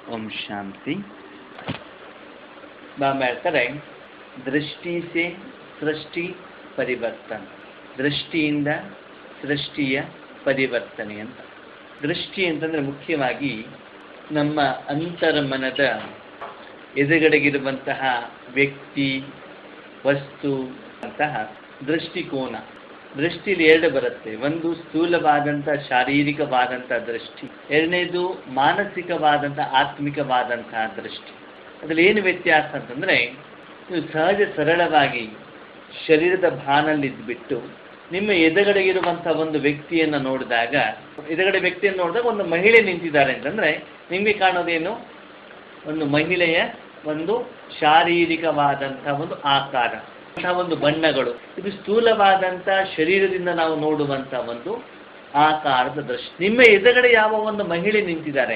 ಓಂ ಶಾಂತಿ ಬಾಬಾ ಹೇಳ್ತಾರೆ ದೃಷ್ಟಿ ಸೆ ಸೃಷ್ಟಿ ಪರಿವರ್ತನೆ ದೃಷ್ಟಿಯಿಂದ ಸೃಷ್ಟಿಯ ಪರಿವರ್ತನೆ ಅಂತ ದೃಷ್ಟಿ ಅಂತಂದರೆ ಮುಖ್ಯವಾಗಿ ನಮ್ಮ ಅಂತರ್ಮನದ ಎದುರುಗಡೆಗಿರುವಂತಹ ವ್ಯಕ್ತಿ ವಸ್ತು ಅಂತಹ ದೃಷ್ಟಿಕೋನ ದೃಷ್ಟಿಲಿ ಎರಡು ಬರುತ್ತೆ ಒಂದು ಸ್ಥೂಲವಾದಂಥ ಶಾರೀರಿಕವಾದಂಥ ದೃಷ್ಟಿ ಎರಡನೇದು ಮಾನಸಿಕವಾದಂಥ ಆತ್ಮಿಕವಾದಂತಹ ದೃಷ್ಟಿ ಅದರಲ್ಲಿ ಏನು ವ್ಯತ್ಯಾಸ ಅಂತಂದರೆ ನೀವು ಸಹಜ ಸರಳವಾಗಿ ಶರೀರದ ಭಾನಲ್ಲಿದ್ದುಬಿಟ್ಟು ನಿಮ್ಮ ಎದುರುಗಡೆಗಿರುವಂಥ ಒಂದು ವ್ಯಕ್ತಿಯನ್ನು ನೋಡಿದಾಗ ಎದುರುಗಡೆ ವ್ಯಕ್ತಿಯನ್ನು ನೋಡಿದಾಗ ಒಂದು ಮಹಿಳೆ ನಿಂತಿದ್ದಾರೆ ಅಂತಂದರೆ ನಿಮಗೆ ಕಾಣೋದೇನು ಒಂದು ಮಹಿಳೆಯ ಒಂದು ಶಾರೀರಿಕವಾದಂಥ ಒಂದು ಆಕಾರ ಅಂತಹ ಒಂದು ಬಣ್ಣಗಳು ಇದು ಸ್ಥೂಲವಾದಂಥ ಶರೀರದಿಂದ ನಾವು ನೋಡುವಂಥ ಒಂದು ಆಕಾರದ ದೃಷ್ಟಿ ನಿಮ್ಮ ಎದುರುಗಡೆ ಯಾವ ಒಂದು ಮಹಿಳೆ ನಿಂತಿದ್ದಾರೆ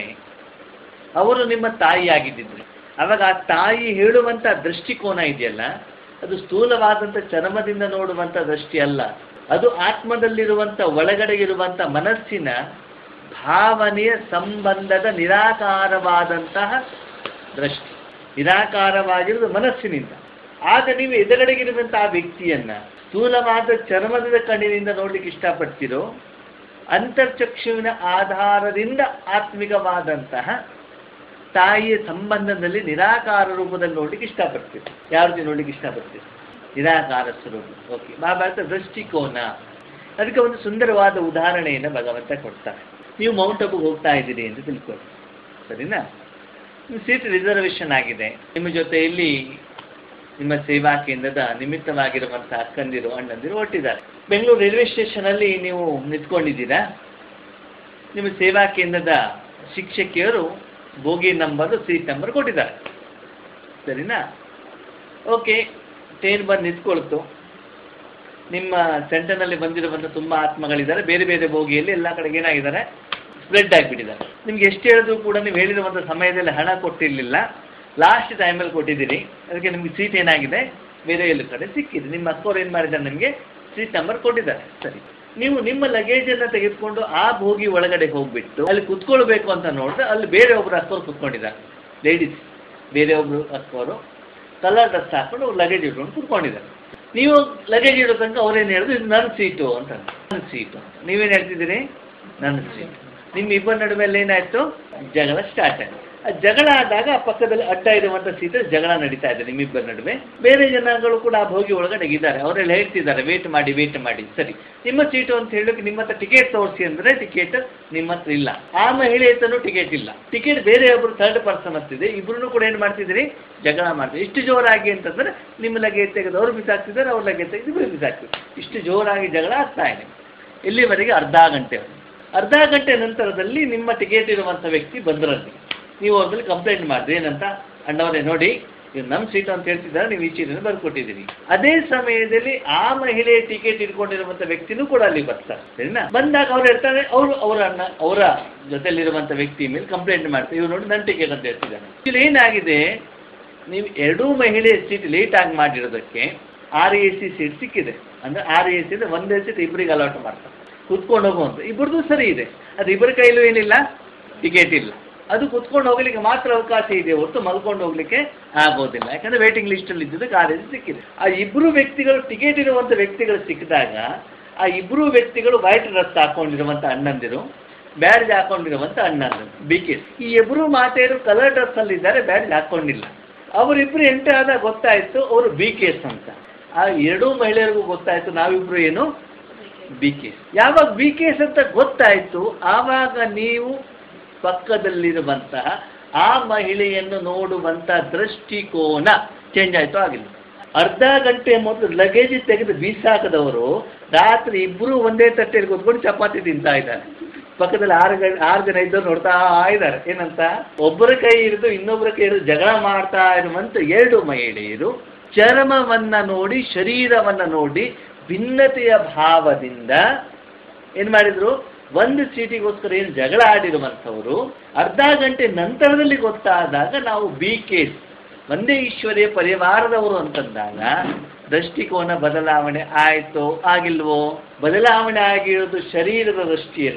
ಅವರು ನಿಮ್ಮ ತಾಯಿಯಾಗಿದ್ದಿದ್ರು ಅವಾಗ ಆ ತಾಯಿ ಹೇಳುವಂಥ ದೃಷ್ಟಿಕೋನ ಇದೆಯಲ್ಲ ಅದು ಸ್ಥೂಲವಾದಂಥ ಚರ್ಮದಿಂದ ನೋಡುವಂಥ ದೃಷ್ಟಿ ಅಲ್ಲ ಅದು ಆತ್ಮದಲ್ಲಿರುವಂಥ ಒಳಗಡೆ ಇರುವಂಥ ಮನಸ್ಸಿನ ಭಾವನೆಯ ಸಂಬಂಧದ ನಿರಾಕಾರವಾದಂತಹ ದೃಷ್ಟಿ ನಿರಾಕಾರವಾಗಿರುವುದು ಮನಸ್ಸಿನಿಂದ ಆಗ ನೀವು ಎದುರುಗಡೆಗಿರುವಂಥ ಆ ವ್ಯಕ್ತಿಯನ್ನ ಸ್ಥೂಲವಾದ ಚರ್ಮದ ಕಣ್ಣಿನಿಂದ ನೋಡ್ಲಿಕ್ಕೆ ಇಷ್ಟಪಡ್ತೀರೋ ಅಂತರ್ಚಕ್ಷುವಿನ ಆಧಾರದಿಂದ ಆತ್ಮಿಕವಾದಂತಹ ತಾಯಿಯ ಸಂಬಂಧದಲ್ಲಿ ನಿರಾಕಾರ ರೂಪದಲ್ಲಿ ನೋಡ್ಲಿಕ್ಕೆ ಇಷ್ಟಪಡ್ತೀವಿ ಯಾವ ರೀತಿ ನೋಡ್ಲಿಕ್ಕೆ ಇಷ್ಟಪಡ್ತೀವಿ ನಿರಾಕಾರ ಸ್ವರೂಪ ಓಕೆ ಮಹಾಭಾರತ ದೃಷ್ಟಿಕೋನ ಅದಕ್ಕೆ ಒಂದು ಸುಂದರವಾದ ಉದಾಹರಣೆಯನ್ನು ಭಗವಂತ ಕೊಡ್ತಾರೆ ನೀವು ಮೌಂಟ್ ಅಬುಗೆ ಹೋಗ್ತಾ ಇದ್ದೀರಿ ಅಂತ ತಿಳ್ಕೊಳ್ಳಿ ಸರಿನಾ ನಿಮ್ಮ ಸೀಟ್ ರಿಸರ್ವೇಷನ್ ಆಗಿದೆ ನಿಮ್ಮ ಜೊತೆಯಲ್ಲಿ ನಿಮ್ಮ ಸೇವಾ ಕೇಂದ್ರದ ನಿಮಿತ್ತವಾಗಿರುವಂಥ ಅಕ್ಕಂದಿರು ಅಣ್ಣಂದಿರು ಹೊಟ್ಟಿದ್ದಾರೆ ಬೆಂಗಳೂರು ರೈಲ್ವೆ ಸ್ಟೇಷನಲ್ಲಿ ನೀವು ನಿಂತ್ಕೊಂಡಿದ್ದೀರಾ ನಿಮ್ಮ ಸೇವಾ ಕೇಂದ್ರದ ಶಿಕ್ಷಕಿಯರು ಬೋಗಿ ನಂಬರು ಸೀಟ್ ನಂಬರ್ ಕೊಟ್ಟಿದ್ದಾರೆ ಸರಿನಾ ಓಕೆ ಟ್ರೈನ್ ಬಂದು ನಿಂತ್ಕೊಳ್ತು ನಿಮ್ಮ ಸೆಂಟರ್ನಲ್ಲಿ ಬಂದಿರುವಂಥ ತುಂಬ ಆತ್ಮಗಳಿದ್ದಾರೆ ಬೇರೆ ಬೇರೆ ಬೋಗಿಯಲ್ಲಿ ಎಲ್ಲ ಕಡೆಗೆ ಏನಾಗಿದ್ದಾರೆ ಸ್ಪ್ರೆಡ್ ಆಗಿಬಿಟ್ಟಿದ್ದಾರೆ ನಿಮ್ಗೆ ಎಷ್ಟು ಹೇಳಿದ್ರು ಕೂಡ ನೀವು ಹೇಳಿರುವಂಥ ಸಮಯದಲ್ಲಿ ಹಣ ಕೊಟ್ಟಿರಲಿಲ್ಲ ಲಾಸ್ಟ್ ಟೈಮಲ್ಲಿ ಕೊಟ್ಟಿದ್ದೀರಿ ಅದಕ್ಕೆ ನಿಮಗೆ ಸೀಟ್ ಏನಾಗಿದೆ ಬೇರೆ ಎಲ್ಲ ಕಡೆ ಸಿಕ್ಕಿದೆ ನಿಮ್ಮ ಅಕ್ಕವ್ರು ಏನು ಮಾಡಿದ್ದಾರೆ ನಿಮಗೆ ಸೀಟ್ ನಂಬರ್ ಕೊಟ್ಟಿದ್ದಾರೆ ಸರಿ ನೀವು ನಿಮ್ಮ ಲಗೇಜನ್ನು ತೆಗೆದುಕೊಂಡು ಆ ಬೋಗಿ ಒಳಗಡೆ ಹೋಗ್ಬಿಟ್ಟು ಅಲ್ಲಿ ಕುತ್ಕೊಳ್ಬೇಕು ಅಂತ ನೋಡಿದ್ರೆ ಅಲ್ಲಿ ಬೇರೆ ಒಬ್ಬರು ಅಕ್ಕವ್ರು ಕುತ್ಕೊಂಡಿದ್ದಾರೆ ಲೇಡೀಸ್ ಬೇರೆ ಒಬ್ಬರು ಅಕ್ಕವರು ಕಲರ್ ಡ್ರೆಸ್ ಹಾಕೊಂಡು ಲಗೇಜ್ ಇಟ್ಕೊಂಡು ಕುತ್ಕೊಂಡಿದ್ದಾರೆ ನೀವು ಲಗೇಜ್ ಇಡೋ ತನಕ ಅವ್ರೇನು ಹೇಳಿದ್ರು ಇದು ನನ್ನ ಸೀಟು ಅಂತ ನನ್ನ ಸೀಟು ನೀವೇನು ಹೇಳ್ತಿದ್ದೀರಿ ನನ್ನ ಸೀಟು ನಿಮ್ಮ ಇಬ್ಬರ ನಡುವೆ ಏನಾಯಿತು ಜಗಳ ಸ್ಟಾರ್ಟ್ ಆಯಿತು ಆ ಜಗಳ ಆದಾಗ ಆ ಪಕ್ಕದಲ್ಲಿ ಅಡ್ಡ ಇರುವಂಥ ಸೀಟಲ್ಲಿ ಜಗಳ ನಡೀತಾ ಇದೆ ನಿಮ್ಮಿಬ್ಬರ ನಡುವೆ ಬೇರೆ ಜನಗಳು ಕೂಡ ಆ ಭೋಗಿ ಒಳಗಡೆ ಇದ್ದಾರೆ ಅವರೆಲ್ಲ ಹೇಳ್ತಿದ್ದಾರೆ ವೇಟ್ ಮಾಡಿ ವೇಟ್ ಮಾಡಿ ಸರಿ ನಿಮ್ಮ ಸೀಟು ಅಂತ ಹೇಳೋಕೆ ನಿಮ್ಮ ಹತ್ರ ಟಿಕೆಟ್ ತೋರಿಸಿ ಅಂದರೆ ಟಿಕೆಟ್ ನಿಮ್ಮ ಹತ್ರ ಇಲ್ಲ ಆ ಮಹಿಳೆ ಹತ್ರನೂ ಟಿಕೆಟ್ ಇಲ್ಲ ಟಿಕೆಟ್ ಬೇರೆ ಒಬ್ಬರು ಥರ್ಡ್ ಪರ್ಸನ್ ಹತ್ತಿದೆ ಇಬ್ಬರೂ ಕೂಡ ಏನು ಮಾಡ್ತಿದ್ದೀರಿ ಜಗಳ ಮಾಡ್ತೀವಿ ಇಷ್ಟು ಜೋರಾಗಿ ಅಂತಂದ್ರೆ ನಿಮ್ಮ ಲಗೇಜ್ ತೆಗೆದು ಅವರು ಬಿಸಾಕ್ತಿದ್ದಾರೆ ಅವ್ರ ಲಗೇಜ್ ತೆಗೆದು ಇಬ್ಬರು ಬಿಸಾಕ್ತಿದ್ದಾರೆ ಇಷ್ಟು ಜೋರಾಗಿ ಜಗಳ ಆಗ್ತಾ ಇದೆ ಇಲ್ಲಿವರೆಗೆ ಅರ್ಧ ಗಂಟೆ ಅರ್ಧ ಗಂಟೆ ನಂತರದಲ್ಲಿ ನಿಮ್ಮ ಟಿಕೆಟ್ ಇರುವಂಥ ವ್ಯಕ್ತಿ ಬಂದ್ರಲ್ಲಿ ನೀವು ಅವ್ರಲ್ಲಿ ಕಂಪ್ಲೇಂಟ್ ಮಾಡಿದ್ರಿ ಏನಂತ ಅಣ್ಣವರೇ ನೋಡಿ ಇದು ನಮ್ಮ ಸೀಟು ಅಂತ ಹೇಳ್ತಿದ್ದಾರೆ ನೀವು ಈ ಚೀಟನ್ನು ಬರ್ಕೊಟ್ಟಿದ್ದೀರಿ ಅದೇ ಸಮಯದಲ್ಲಿ ಆ ಮಹಿಳೆ ಟಿಕೆಟ್ ಇಟ್ಕೊಂಡಿರುವಂಥ ವ್ಯಕ್ತಿನೂ ಕೂಡ ಅಲ್ಲಿ ಬರ್ತಾರೆ ಸರಿನಾ ಬಂದಾಗ ಅವ್ರು ಹೇಳ್ತಾರೆ ಅವರು ಅವರ ಅಣ್ಣ ಅವರ ಜೊತೆಲಿರುವಂಥ ವ್ಯಕ್ತಿ ಮೇಲೆ ಕಂಪ್ಲೇಂಟ್ ಮಾಡ್ತಾರೆ ಇವ್ರು ನೋಡಿ ನನ್ನ ಟಿಕೆಟ್ ಅಂತ ಹೇಳ್ತಿದ್ದಾರೆ ಇಲ್ಲಿ ಏನಾಗಿದೆ ನೀವು ಎರಡೂ ಮಹಿಳೆ ಸೀಟ್ ಲೇಟಾಗಿ ಮಾಡಿರೋದಕ್ಕೆ ಆರ್ ಎ ಸಿ ಸೀಟ್ ಸಿಕ್ಕಿದೆ ಅಂದರೆ ಆರ್ ಎ ಸಿ ಒಂದೇ ಸೀಟ್ ಇಬ್ಬರಿಗೆ ಅಲಾಟ್ ಮಾಡ್ತಾರೆ ಕುತ್ಕೊಂಡು ಹೋಗುವಂತ ಇಬ್ಬರದು ಸರಿ ಇದೆ ಅದು ಇಬ್ಬರ ಕೈಲೂ ಏನಿಲ್ಲ ಟಿಕೆಟ್ ಇಲ್ಲ ಅದು ಕುತ್ಕೊಂಡು ಹೋಗ್ಲಿಕ್ಕೆ ಮಾತ್ರ ಅವಕಾಶ ಇದೆ ಹೊರತು ಮಲ್ಕೊಂಡು ಹೋಗ್ಲಿಕ್ಕೆ ಆಗೋದಿಲ್ಲ ಯಾಕಂದ್ರೆ ವೇಟಿಂಗ್ ಲಿಸ್ಟಲ್ಲಿ ಇದ್ದಿದ್ದು ಕಾಲೇಜ್ ಸಿಕ್ಕಿದೆ ಆ ಇಬ್ಬರು ವ್ಯಕ್ತಿಗಳು ಟಿಕೆಟ್ ಇರುವಂಥ ವ್ಯಕ್ತಿಗಳು ಸಿಕ್ಕಿದಾಗ ಆ ಇಬ್ಬರು ವ್ಯಕ್ತಿಗಳು ವೈಟ್ ಡ್ರೆಸ್ ಹಾಕೊಂಡಿರುವಂಥ ಅಣ್ಣಂದಿರು ಬ್ಯಾಡ್ಜ್ ಹಾಕೊಂಡಿರುವಂಥ ಅಣ್ಣಂದಿರು ಬಿ ಕೆ ಈ ಇಬ್ಬರು ಮಾತೆಯರು ಕಲರ್ ಡ್ರೆಸ್ಸಲ್ಲಿ ಇದ್ದಾರೆ ಬ್ಯಾಡ್ಜ್ ಹಾಕೊಂಡಿಲ್ಲ ಅವರಿಬ್ಬರು ಎಂಟರ್ ಆದಾಗ ಗೊತ್ತಾಯಿತು ಅವರು ಬಿ ಕೇಸ್ ಅಂತ ಆ ಎರಡೂ ಮಹಿಳೆಯರಿಗೂ ಗೊತ್ತಾಯಿತು ನಾವಿಬ್ಬರು ಏನು ಬಿ ಕೇಸ್ ಯಾವಾಗ ಬಿ ಕೇಸ್ ಅಂತ ಗೊತ್ತಾಯಿತು ಆವಾಗ ನೀವು ಪಕ್ಕದಲ್ಲಿರುವಂತಹ ಆ ಮಹಿಳೆಯನ್ನು ನೋಡುವಂಥ ದೃಷ್ಟಿಕೋನ ಚೇಂಜ್ ಆಯಿತು ಆಗಿಲ್ಲ ಅರ್ಧ ಗಂಟೆ ಮೊದಲು ಲಗೇಜ್ ತೆಗೆದು ಬೀಸಾಕದವರು ರಾತ್ರಿ ಇಬ್ಬರು ಒಂದೇ ತಟ್ಟೆಯಲ್ಲಿ ಕೂತ್ಕೊಂಡು ಚಪಾತಿ ತಿಂತಾ ಇದ್ದಾರೆ ಪಕ್ಕದಲ್ಲಿ ಆರು ಗಂಟೆ ಆರು ಜನ ಇದ್ದವ್ರು ನೋಡ್ತಾ ಇದ್ದಾರೆ ಏನಂತ ಒಬ್ಬರ ಕೈ ಹಿಡಿದು ಇನ್ನೊಬ್ಬರ ಕೈ ಹಿಡಿದು ಜಗಳ ಮಾಡ್ತಾ ಇರುವಂತ ಎರಡು ಮಹಿಳೆಯರು ಚರ್ಮವನ್ನ ನೋಡಿ ಶರೀರವನ್ನ ನೋಡಿ ಭಿನ್ನತೆಯ ಭಾವದಿಂದ ಏನು ಮಾಡಿದ್ರು ಒಂದು ಸೀಟಿಗೋಸ್ಕರ ಏನು ಜಗಳ ಆಡಿರುವಂಥವರು ಅರ್ಧ ಗಂಟೆ ನಂತರದಲ್ಲಿ ಗೊತ್ತಾದಾಗ ನಾವು ಬಿ ಕೇಸ್ ಒಂದೇ ಈಶ್ವರಿಯ ಪರಿವಾರದವರು ಅಂತಂದಾಗ ದೃಷ್ಟಿಕೋನ ಬದಲಾವಣೆ ಆಯಿತೋ ಆಗಿಲ್ವೋ ಬದಲಾವಣೆ ಆಗಿರೋದು ಶರೀರದ ದೃಷ್ಟಿಯಲ್ಲೂ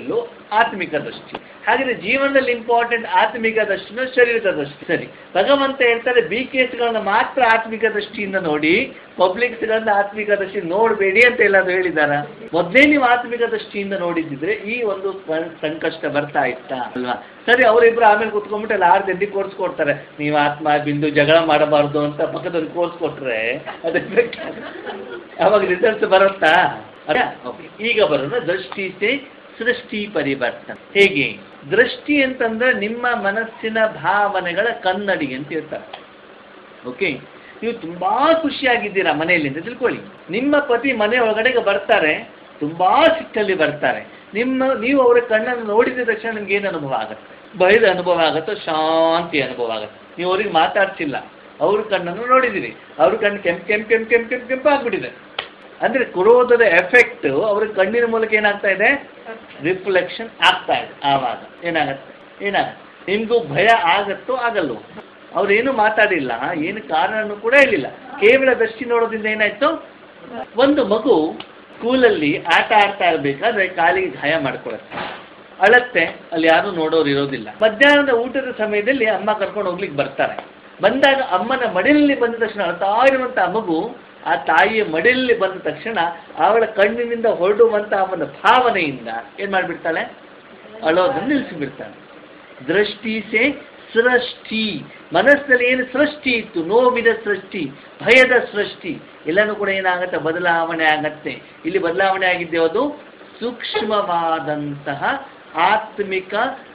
ಆತ್ಮಿಕ ದೃಷ್ಟಿ ಹಾಗಾದ್ರೆ ಜೀವನದಲ್ಲಿ ಇಂಪಾರ್ಟೆಂಟ್ ಆತ್ಮಿಕ ದೃಷ್ಟಿನೋ ಶರೀರದ ದೃಷ್ಟಿ ಸರಿ ಭಗವಂತ ಹೇಳ್ತಾರೆ ಬಿ ಕೇಸ್ಗಳನ್ನ ಮಾತ್ರ ಆತ್ಮಿಕ ದೃಷ್ಟಿಯಿಂದ ನೋಡಿ ಪಬ್ಲಿಕ್ಸ್ಗಳನ್ನ ಆತ್ಮಿಕ ದೃಷ್ಟಿ ನೋಡಬೇಡಿ ಅಂತ ಎಲ್ಲಾದ್ರೂ ಹೇಳಿದಾರ ಮೊದಲೇ ನೀವು ಆತ್ಮಿಕ ದೃಷ್ಟಿಯಿಂದ ನೋಡಿದ್ದಿದ್ರೆ ಈ ಒಂದು ಪ- ಸಂಕಷ್ಟ ಬರ್ತಾ ಇತ್ತಾ ಅಲ್ವಾ ಸರಿ ಅವರಿಬ್ರು ಆಮೇಲೆ ಕುತ್ಕೊಂಡ್ಬಿಟ್ಟು ಎಲ್ಲ ಆರು ಗಂಟೆಗೆ ಕೋರ್ಸ್ ಕೊಡ್ತಾರೆ ನೀವು ಆತ್ಮ ಬಿಂದು ಜಗಳ ಮಾಡಬಾರ್ದು ಅಂತ ಪಕ್ಕದಲ್ಲಿ ಕೋರ್ಸ್ ಕೊಟ್ರೆ ಅದು effect ಆಗುತ್ತೆ. ಅವಾಗ ರಿಸಲ್ಟ್ ಬರುತ್ತಾ ಅದ ಓಕೆ ಈಗ ಬರೋದು ದೃಷ್ಟಿ ಸೇ ಸೃಷ್ಟಿ ಪರಿವರ್ತನೆ ಹೇಗೆ ದೃಷ್ಟಿ ಅಂತಂದ್ರೆ ನಿಮ್ಮ ಮನಸ್ಸಿನ ಭಾವನೆಗಳ ಕನ್ನಡಿ ಅಂತ ಹೇಳ್ತಾರೆ ಓಕೆ ನೀವು ತುಂಬಾ ಖುಷಿಯಾಗಿದ್ದೀರಾ ಮನೆಯಲ್ಲಿ ಅಂತ ತಿಳ್ಕೊಳ್ಳಿ ನಿಮ್ಮ ಪತಿ ಮನೆ ಒಳಗಡೆಗೆ ಬರ್ತಾರೆ ತುಂಬಾ ಸಿಟ್ಟಲ್ಲಿ ಬರ್ತಾರೆ ನಿಮ್ಮ ನೀವು ಅವರ ಕಣ್ಣನ್ನು ನೋಡಿದ ತಕ್ಷಣ ನಿಮ್ಗೆ ಏನು ಅನುಭವ ಆಗುತ್ತೆ ಭಯದ ಅನುಭವ ಆಗುತ್ತೋ ಶಾಂತಿ ಅನುಭವ ಆಗುತ್ತೆ ನೀವು ಅವ್ರಿಗೆ ಮಾತಾಡ್ಸಿಲ್ಲ ಅವ್ರ ಕಣ್ಣನ್ನು ನೋಡಿದಿರಿ ಅವ್ರ ಕಣ್ಣು ಕೆಂಪ್ ಕೆಂಪ್ ಕೆಂಪ್ ಕೆಂಪ್ ಕೆಂಪ್ ಕೆಂಪು ಆಗ್ಬಿಟ್ಟಿದೆ ಅಂದ್ರೆ ಕ್ರೋಧದ ಎಫೆಕ್ಟ್ ಅವ್ರ ಕಣ್ಣಿನ ಮೂಲಕ ಏನಾಗ್ತಾ ಇದೆ ರಿಫ್ಲೆಕ್ಷನ್ ಆಗ್ತಾ ಇದೆ ಆವಾಗ ಏನಾಗತ್ತೆ ಏನಾಗತ್ತೆ ನಿಮ್ಗೂ ಭಯ ಆಗತ್ತೋ ಆಗಲ್ವೋ ಅವ್ರೇನು ಮಾತಾಡಿಲ್ಲ ಏನು ಕಾರಣನೂ ಕೂಡ ಹೇಳಿಲ್ಲ ಕೇವಲ ದೃಷ್ಟಿ ನೋಡೋದ್ರಿಂದ ಏನಾಯ್ತು ಒಂದು ಮಗು ಸ್ಕೂಲಲ್ಲಿ ಆಟ ಆಡ್ತಾ ಇರ್ಬೇಕಾದ್ರೆ ಕಾಲಿಗೆ ಗಾಯ ಮಾಡ್ಕೊಳತ್ತೆ ಅಳತ್ತೆ ಅಲ್ಲಿ ಯಾರು ನೋಡೋರು ಇರೋದಿಲ್ಲ ಮಧ್ಯಾಹ್ನದ ಊಟದ ಸಮಯದಲ್ಲಿ ಅಮ್ಮ ಕರ್ಕೊಂಡು ಹೋಗ್ಲಿಕ್ಕೆ ಬರ್ತಾರೆ ಬಂದಾಗ ಅಮ್ಮನ ಮಡಿಲಲ್ಲಿ ಬಂದ ತಕ್ಷಣ ಅಳ್ತಾ ಇರುವಂತ ಮಗು ಆ ತಾಯಿಯ ಮಡಿಲಲ್ಲಿ ಬಂದ ತಕ್ಷಣ ಅವಳ ಕಣ್ಣಿನಿಂದ ಹೊರಡುವಂತ ಅವನ ಭಾವನೆಯಿಂದ ಏನ್ ಮಾಡ್ಬಿಡ್ತಾಳೆ ಅಳೋದನ್ನು ನಿಲ್ಲಿಸಿಬಿಡ್ತಾಳೆ ದೃಷ್ಟಿ ಸೇ ಸೃಷ್ಟಿ ಮನಸ್ಸಿನಲ್ಲಿ ಏನು ಸೃಷ್ಟಿ ಇತ್ತು ನೋವಿನ ಸೃಷ್ಟಿ ಭಯದ ಸೃಷ್ಟಿ ಎಲ್ಲನೂ ಕೂಡ ಏನಾಗತ್ತೆ ಬದಲಾವಣೆ ಆಗತ್ತೆ ಇಲ್ಲಿ ಬದಲಾವಣೆ ಆಗಿದ್ದೆ ಅದು ಸೂಕ್ಷ್ಮವಾದಂತಹ ಆತ್ಮಿಕ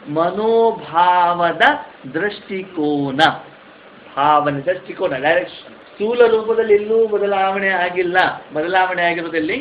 ಮನೋಭಾವದ ದೃಷ್ಟಿಕೋನ ಭಾವನೆ ದೃಷ್ಟಿಕೋನ ಡೈರೆಕ್ಷನ್ ಸ್ಥೂಲ ರೂಪದಲ್ಲಿ ಎಲ್ಲೂ ಬದಲಾವಣೆ ಆಗಿಲ್ಲ ಬದಲಾವಣೆ ಆಗಿರೋದಲ್ಲಿ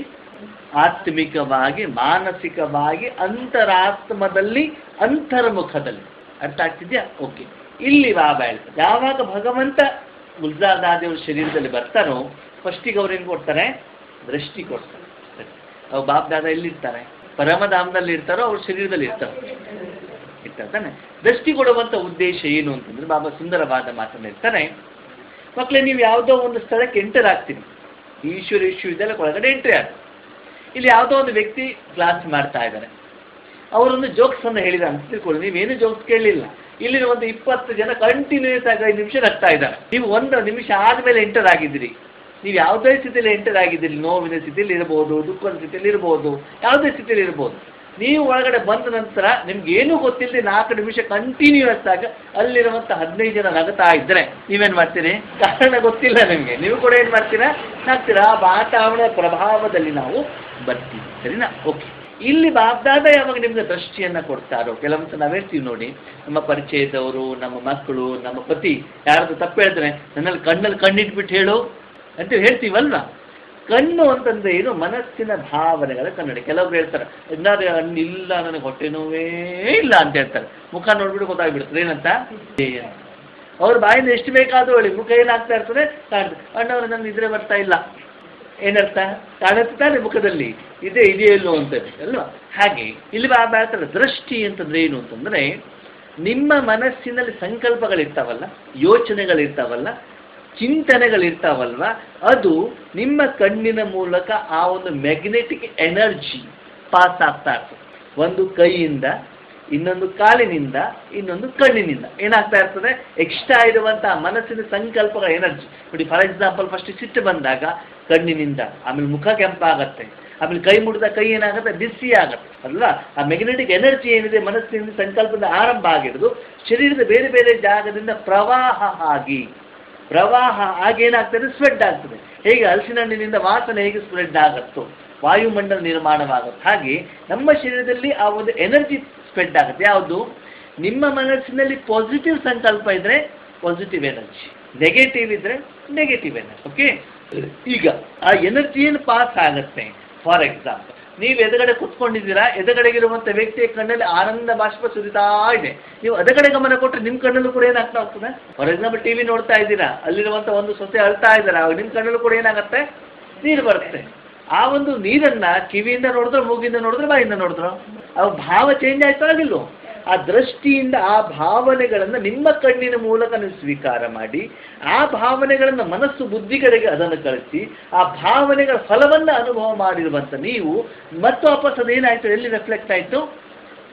ಆತ್ಮಿಕವಾಗಿ ಮಾನಸಿಕವಾಗಿ ಅಂತರಾತ್ಮದಲ್ಲಿ ಅಂತರ್ಮುಖದಲ್ಲಿ ಅರ್ಥ ಆಗ್ತಿದ್ಯಾ ಓಕೆ ಇಲ್ಲಿ ಬಾಬಾ ಹೇಳ್ತಾರೆ ಯಾವಾಗ ಭಗವಂತ ಮುಲ್ಜಾದಾದೇವ್ರ ಶರೀರದಲ್ಲಿ ಬರ್ತಾರೋ ಫಸ್ಟಿಗೆ ಅವ್ರು ಏನು ಕೊಡ್ತಾರೆ ದೃಷ್ಟಿ ಕೊಡ್ತಾರೆ ಸರಿ. ಅವ್ರು ಬಾಪ್ ದಾದ ಎಲ್ಲಿರ್ತಾರೆ ಪರಮಧಾಮದಲ್ಲಿ ಇರ್ತಾರೋ ಅವ್ರ ಶರೀರದಲ್ಲಿ ಇರ್ತಾರೆ ಇರ್ತಾರೆ ತಾನೆ ದೃಷ್ಟಿ ಕೊಡುವಂಥ ಉದ್ದೇಶ ಏನು ಅಂತಂದ್ರೆ ಬಾಬಾ ಸುಂದರವಾದ ಮಾತನ್ನ ಹೇಳ್ತಾರೆ ಮಕ್ಕಳೇ ನೀವು ಯಾವುದೋ ಒಂದು ಸ್ಥಳಕ್ಕೆ ಎಂಟರ್ ಆಗ್ತೀರಿ ಈಶ್ವರ ವಿಶ್ವವಿದ್ಯಾಲಯ ಒಳಗಡೆ ಎಂಟ್ರಿ ಆಗ್ತೀರಿ ಇಲ್ಲಿ ಯಾವುದೋ ಒಂದು ವ್ಯಕ್ತಿ ಕ್ಲಾಸ್ ಮಾಡ್ತಾ ಇದ್ದಾರೆ ಅವರೊಂದು ಜೋಕ್ಸ್ ಅನ್ನು ಹೇಳಿದ ಅಂತ ತಿಳ್ಕೊಳ್ಳಿ ನೀವೇನು ಜೋಕ್ಸ್ ಕೇಳಲಿಲ್ಲ ಇಲ್ಲಿನ ಒಂದು ಇಪ್ಪತ್ತು ಜನ ಕಂಟಿನ್ಯೂಸ್ ಆಗಿ ಐದು ನಿಮಿಷ ನಗ್ತಾ ಇದ್ದಾರೆ ನೀವು ಒಂದು ನಿಮಿಷ ಆದಮೇಲೆ ಎಂಟರ್ ಆಗಿದ್ದೀರಿ ನೀವು ಯಾವುದೇ ಸ್ಥಿತಿಯಲ್ಲಿ ಎಂಟರ್ ಆಗಿದ್ದೀರಿ ನೋವಿನ ಸ್ಥಿತಿಯಲ್ಲಿ ಇರ್ಬೋದು ದುಃಖದ ಸ್ಥಿತಿಯಲ್ಲಿ ಇರ್ಬೋದು ಯಾವುದೇ ಸ್ಥಿತಿಯಲ್ಲಿ ಇರ್ಬೋದು ನೀವು ಒಳಗಡೆ ಬಂದ ನಂತರ ನಿಮ್ಗೆ ಏನೂ ಗೊತ್ತಿಲ್ಲದೆ ನಾಲ್ಕು ನಿಮಿಷ ಕಂಟಿನ್ಯೂಸ್ ಆಗಿ ಅಲ್ಲಿರುವಂಥ ಹದಿನೈದು ಜನ ನಗತಾ ಇದ್ರೆ ನೀವೇನು ಮಾಡ್ತೀರಿ ಕಾರಣ ಗೊತ್ತಿಲ್ಲ ನಿಮಗೆ ನೀವು ಕೂಡ ಏನು ಮಾಡ್ತೀರಾ ನಗ್ತೀರಾ ಆ ವಾತಾವರಣ ಪ್ರಭಾವದಲ್ಲಿ ನಾವು ಬರ್ತೀವಿ ಸರಿನಾ ಓಕೆ ಇಲ್ಲಿ ಬಾಬ್ದಾದ ಯಾವಾಗ ನಿಮ್ಗೆ ದೃಷ್ಟಿಯನ್ನ ಕೊಡ್ತಾರೋ ಕೆಲವೊಂದು ನಾವು ಹೇಳ್ತೀವಿ ನೋಡಿ ನಮ್ಮ ಪರಿಚಯದವರು ನಮ್ಮ ಮಕ್ಕಳು ನಮ್ಮ ಪತಿ ಯಾರಾದ್ರೂ ತಪ್ಪು ಹೇಳಿದ್ರೆ ನನ್ನಲ್ಲಿ ಕಣ್ಣಲ್ಲಿ ಕಣ್ಣಿಟ್ಬಿಟ್ಟು ಹೇಳು ಅಂತ ಹೇಳ್ತೀವಲ್ವಾ ಕಣ್ಣು ಅಂತಂದ್ರೆ ಏನು ಮನಸ್ಸಿನ ಭಾವನೆಗಳ ಕನ್ನಡಿ ಕೆಲವರು ಹೇಳ್ತಾರೆ ಏನಾದ್ರೆ ಇಲ್ಲ ನನಗೆ ಹೊಟ್ಟೆ ನೋವೇ ಇಲ್ಲ ಅಂತ ಹೇಳ್ತಾರೆ ಮುಖ ನೋಡ್ಬಿಟ್ಟು ಗೊತ್ತಾಗ್ಬಿಡ್ತದೆ ಏನಂತ ಏ ಅಂತ. ಅವ್ರ ಬಾಯಿಂದ ಎಷ್ಟು ಬೇಕಾದ್ರೂ ಹೇಳಿ ಮುಖ ಏನಾಗ್ತಾ ಇರ್ತದೆ ಕಾಣ್ತದೆ ಅಣ್ಣವ್ರು ನನ್ನ ನಿದ್ರೆ ಬರ್ತಾ ಇಲ್ಲ ಏನರ್ಥ ಕಾಣುತ್ತೆ ತಾನೆ ಮುಖದಲ್ಲಿ ಇದೆ ಇದೆಯಲ್ಲೋ ಅಂತ ಅಲ್ವಾ ಹಾಗೆ ಇಲ್ಲಿ ಬಾಬಾ ಹೇಳ್ತಾರೆ ದೃಷ್ಟಿ ಅಂತಂದ್ರೆ ಏನು ಅಂತಂದ್ರೆ ನಿಮ್ಮ ಮನಸ್ಸಿನಲ್ಲಿ ಸಂಕಲ್ಪಗಳಿರ್ತಾವಲ್ಲ ಯೋಚನೆಗಳಿರ್ತಾವಲ್ಲ ಚಿಂತನೆಗಳಿರ್ತಾವಲ್ವ ಅದು ನಿಮ್ಮ ಕಣ್ಣಿನ ಮೂಲಕ ಆ ಒಂದು ಮ್ಯಾಗ್ನೆಟಿಕ್ ಎನರ್ಜಿ ಪಾಸ್ ಆಗ್ತಾ ಇರ್ತದೆ ಒಂದು ಕೈಯಿಂದ ಇನ್ನೊಂದು ಕಾಲಿನಿಂದ ಇನ್ನೊಂದು ಕಣ್ಣಿನಿಂದ ಏನಾಗ್ತಾ ಇರ್ತದೆ ಎಕ್ಸ್ಟ್ರಾ ಇರುವಂತಹ ಮನಸ್ಸಿನ ಸಂಕಲ್ಪಗಳ ಎನರ್ಜಿ ನೋಡಿ ಫಾರ್ ಎಕ್ಸಾಂಪಲ್ ಫಸ್ಟ್ ಸಿಟ್ಟು ಬಂದಾಗ ಕಣ್ಣಿನಿಂದ ಆಮೇಲೆ ಮುಖ ಕೆಂಪಾಗತ್ತೆ ಆಮೇಲೆ ಕೈ ಮುಡಿದ ಕೈ ಏನಾಗುತ್ತೆ ಬಿಸಿ ಆಗತ್ತೆ ಅಲ್ವಾ ಆ ಮೆಗ್ನೆಟಿಕ್ ಎನರ್ಜಿ ಏನಿದೆ ಮನಸ್ಸಿನ ಸಂಕಲ್ಪದ ಆರಂಭ ಆಗಿರೋದು ಶರೀರದ ಬೇರೆ ಬೇರೆ ಜಾಗದಿಂದ ಪ್ರವಾಹ ಆಗಿ ಪ್ರವಾಹ ಆಗಿ ಏನಾಗ್ತದೆ ಸ್ಪ್ರೆಡ್ ಆಗ್ತದೆ ಹೇಗೆ ಹಲಸಿನ ಹಣ್ಣಿನಿಂದ ವಾಸನೆ ಹೇಗೆ ಸ್ಪ್ರೆಡ್ ಆಗುತ್ತೋ ವಾಯುಮಂಡಲ ನಿರ್ಮಾಣವಾಗುತ್ತೆ ಹಾಗೆ ನಮ್ಮ ಶರೀರದಲ್ಲಿ ಆ ಒಂದು ಎನರ್ಜಿ ಸ್ಪ್ರೆಡ್ ಆಗುತ್ತೆ ಯಾವುದು ನಿಮ್ಮ ಮನಸ್ಸಿನಲ್ಲಿ ಪಾಸಿಟಿವ್ ಸಂಕಲ್ಪ ಇದ್ರೆ ಪಾಸಿಟಿವ್ ಎನರ್ಜಿ ನೆಗೆಟಿವ್ ಇದ್ರೆ ನೆಗೆಟಿವ್ ಎನರ್ಜಿ ಓಕೆ ಈಗ ಆ ಎನರ್ಜಿ ಏನು ಪಾಸ್ ಆಗುತ್ತೆ ಫಾರ್ ಎಕ್ಸಾಂಪಲ್ ನೀವು ಎದುರುಗಡೆ ಕುತ್ಕೊಂಡಿದ್ದೀರಾ ಎದುರುಗಡೆಗಿರುವಂಥ ವ್ಯಕ್ತಿಯ ಕಣ್ಣಲ್ಲಿ ಆನಂದ ಬಾಷ್ಪ ಸುರಿತಾ ಇದೆ ನೀವು ಎದುರುಗಡೆ ಗಮನ ಕೊಟ್ಟರೆ ನಿಮ್ಮ ಕಣ್ಣಲ್ಲೂ ಕೂಡ ಏನಾಗ್ತಾ ಹೋಗ್ತದೆ ಫಾರ್ ಎಕ್ಸಾಂಪಲ್ ಟಿವಿ ನೋಡ್ತಾ ಇದ್ದೀರಾ ಅಲ್ಲಿರುವಂಥ ಒಂದು ಸೊಸೆ ಅಳ್ತಾ ಇದ್ದಾರೆ ಅವಾಗ ನಿಮ್ಮ ಕಣ್ಣಲ್ಲೂ ಕೂಡ ಏನಾಗುತ್ತೆ ನೀರು ಬರುತ್ತೆ ಆ ಒಂದು ನೀರನ್ನ ಕಿವಿಯಿಂದ ನೋಡಿದ್ರೆ ಮೂಗಿಂದ ನೋಡಿದ್ರೆ ಬಾಯಿಂದ ನೋಡಿದ್ರು ಅವ ಭಾವ ಚೇಂಜ್ ಆಯ್ತು ಆಗಿಲ್ವೋ ಆ ದೃಷ್ಟಿಯಿಂದ ಆ ಭಾವನೆಗಳನ್ನು ನಿಮ್ಮ ಕಣ್ಣಿನ ಮೂಲಕ ನೀವು ಸ್ವೀಕಾರ ಮಾಡಿ ಆ ಭಾವನೆಗಳನ್ನು ಮನಸ್ಸು ಬುದ್ಧಿಗಳಿಗೆ ಅದನ್ನು ಕಳಿಸಿ ಆ ಭಾವನೆಗಳ ಫಲವನ್ನು ಅನುಭವ ಮಾಡಿರುವಂಥ ನೀವು ಮತ್ತು ವಾಪಸ್ ಅದೇನಾಯ್ತು ಎಲ್ಲಿ ರಿಫ್ಲೆಕ್ಟ್ ಆಯಿತು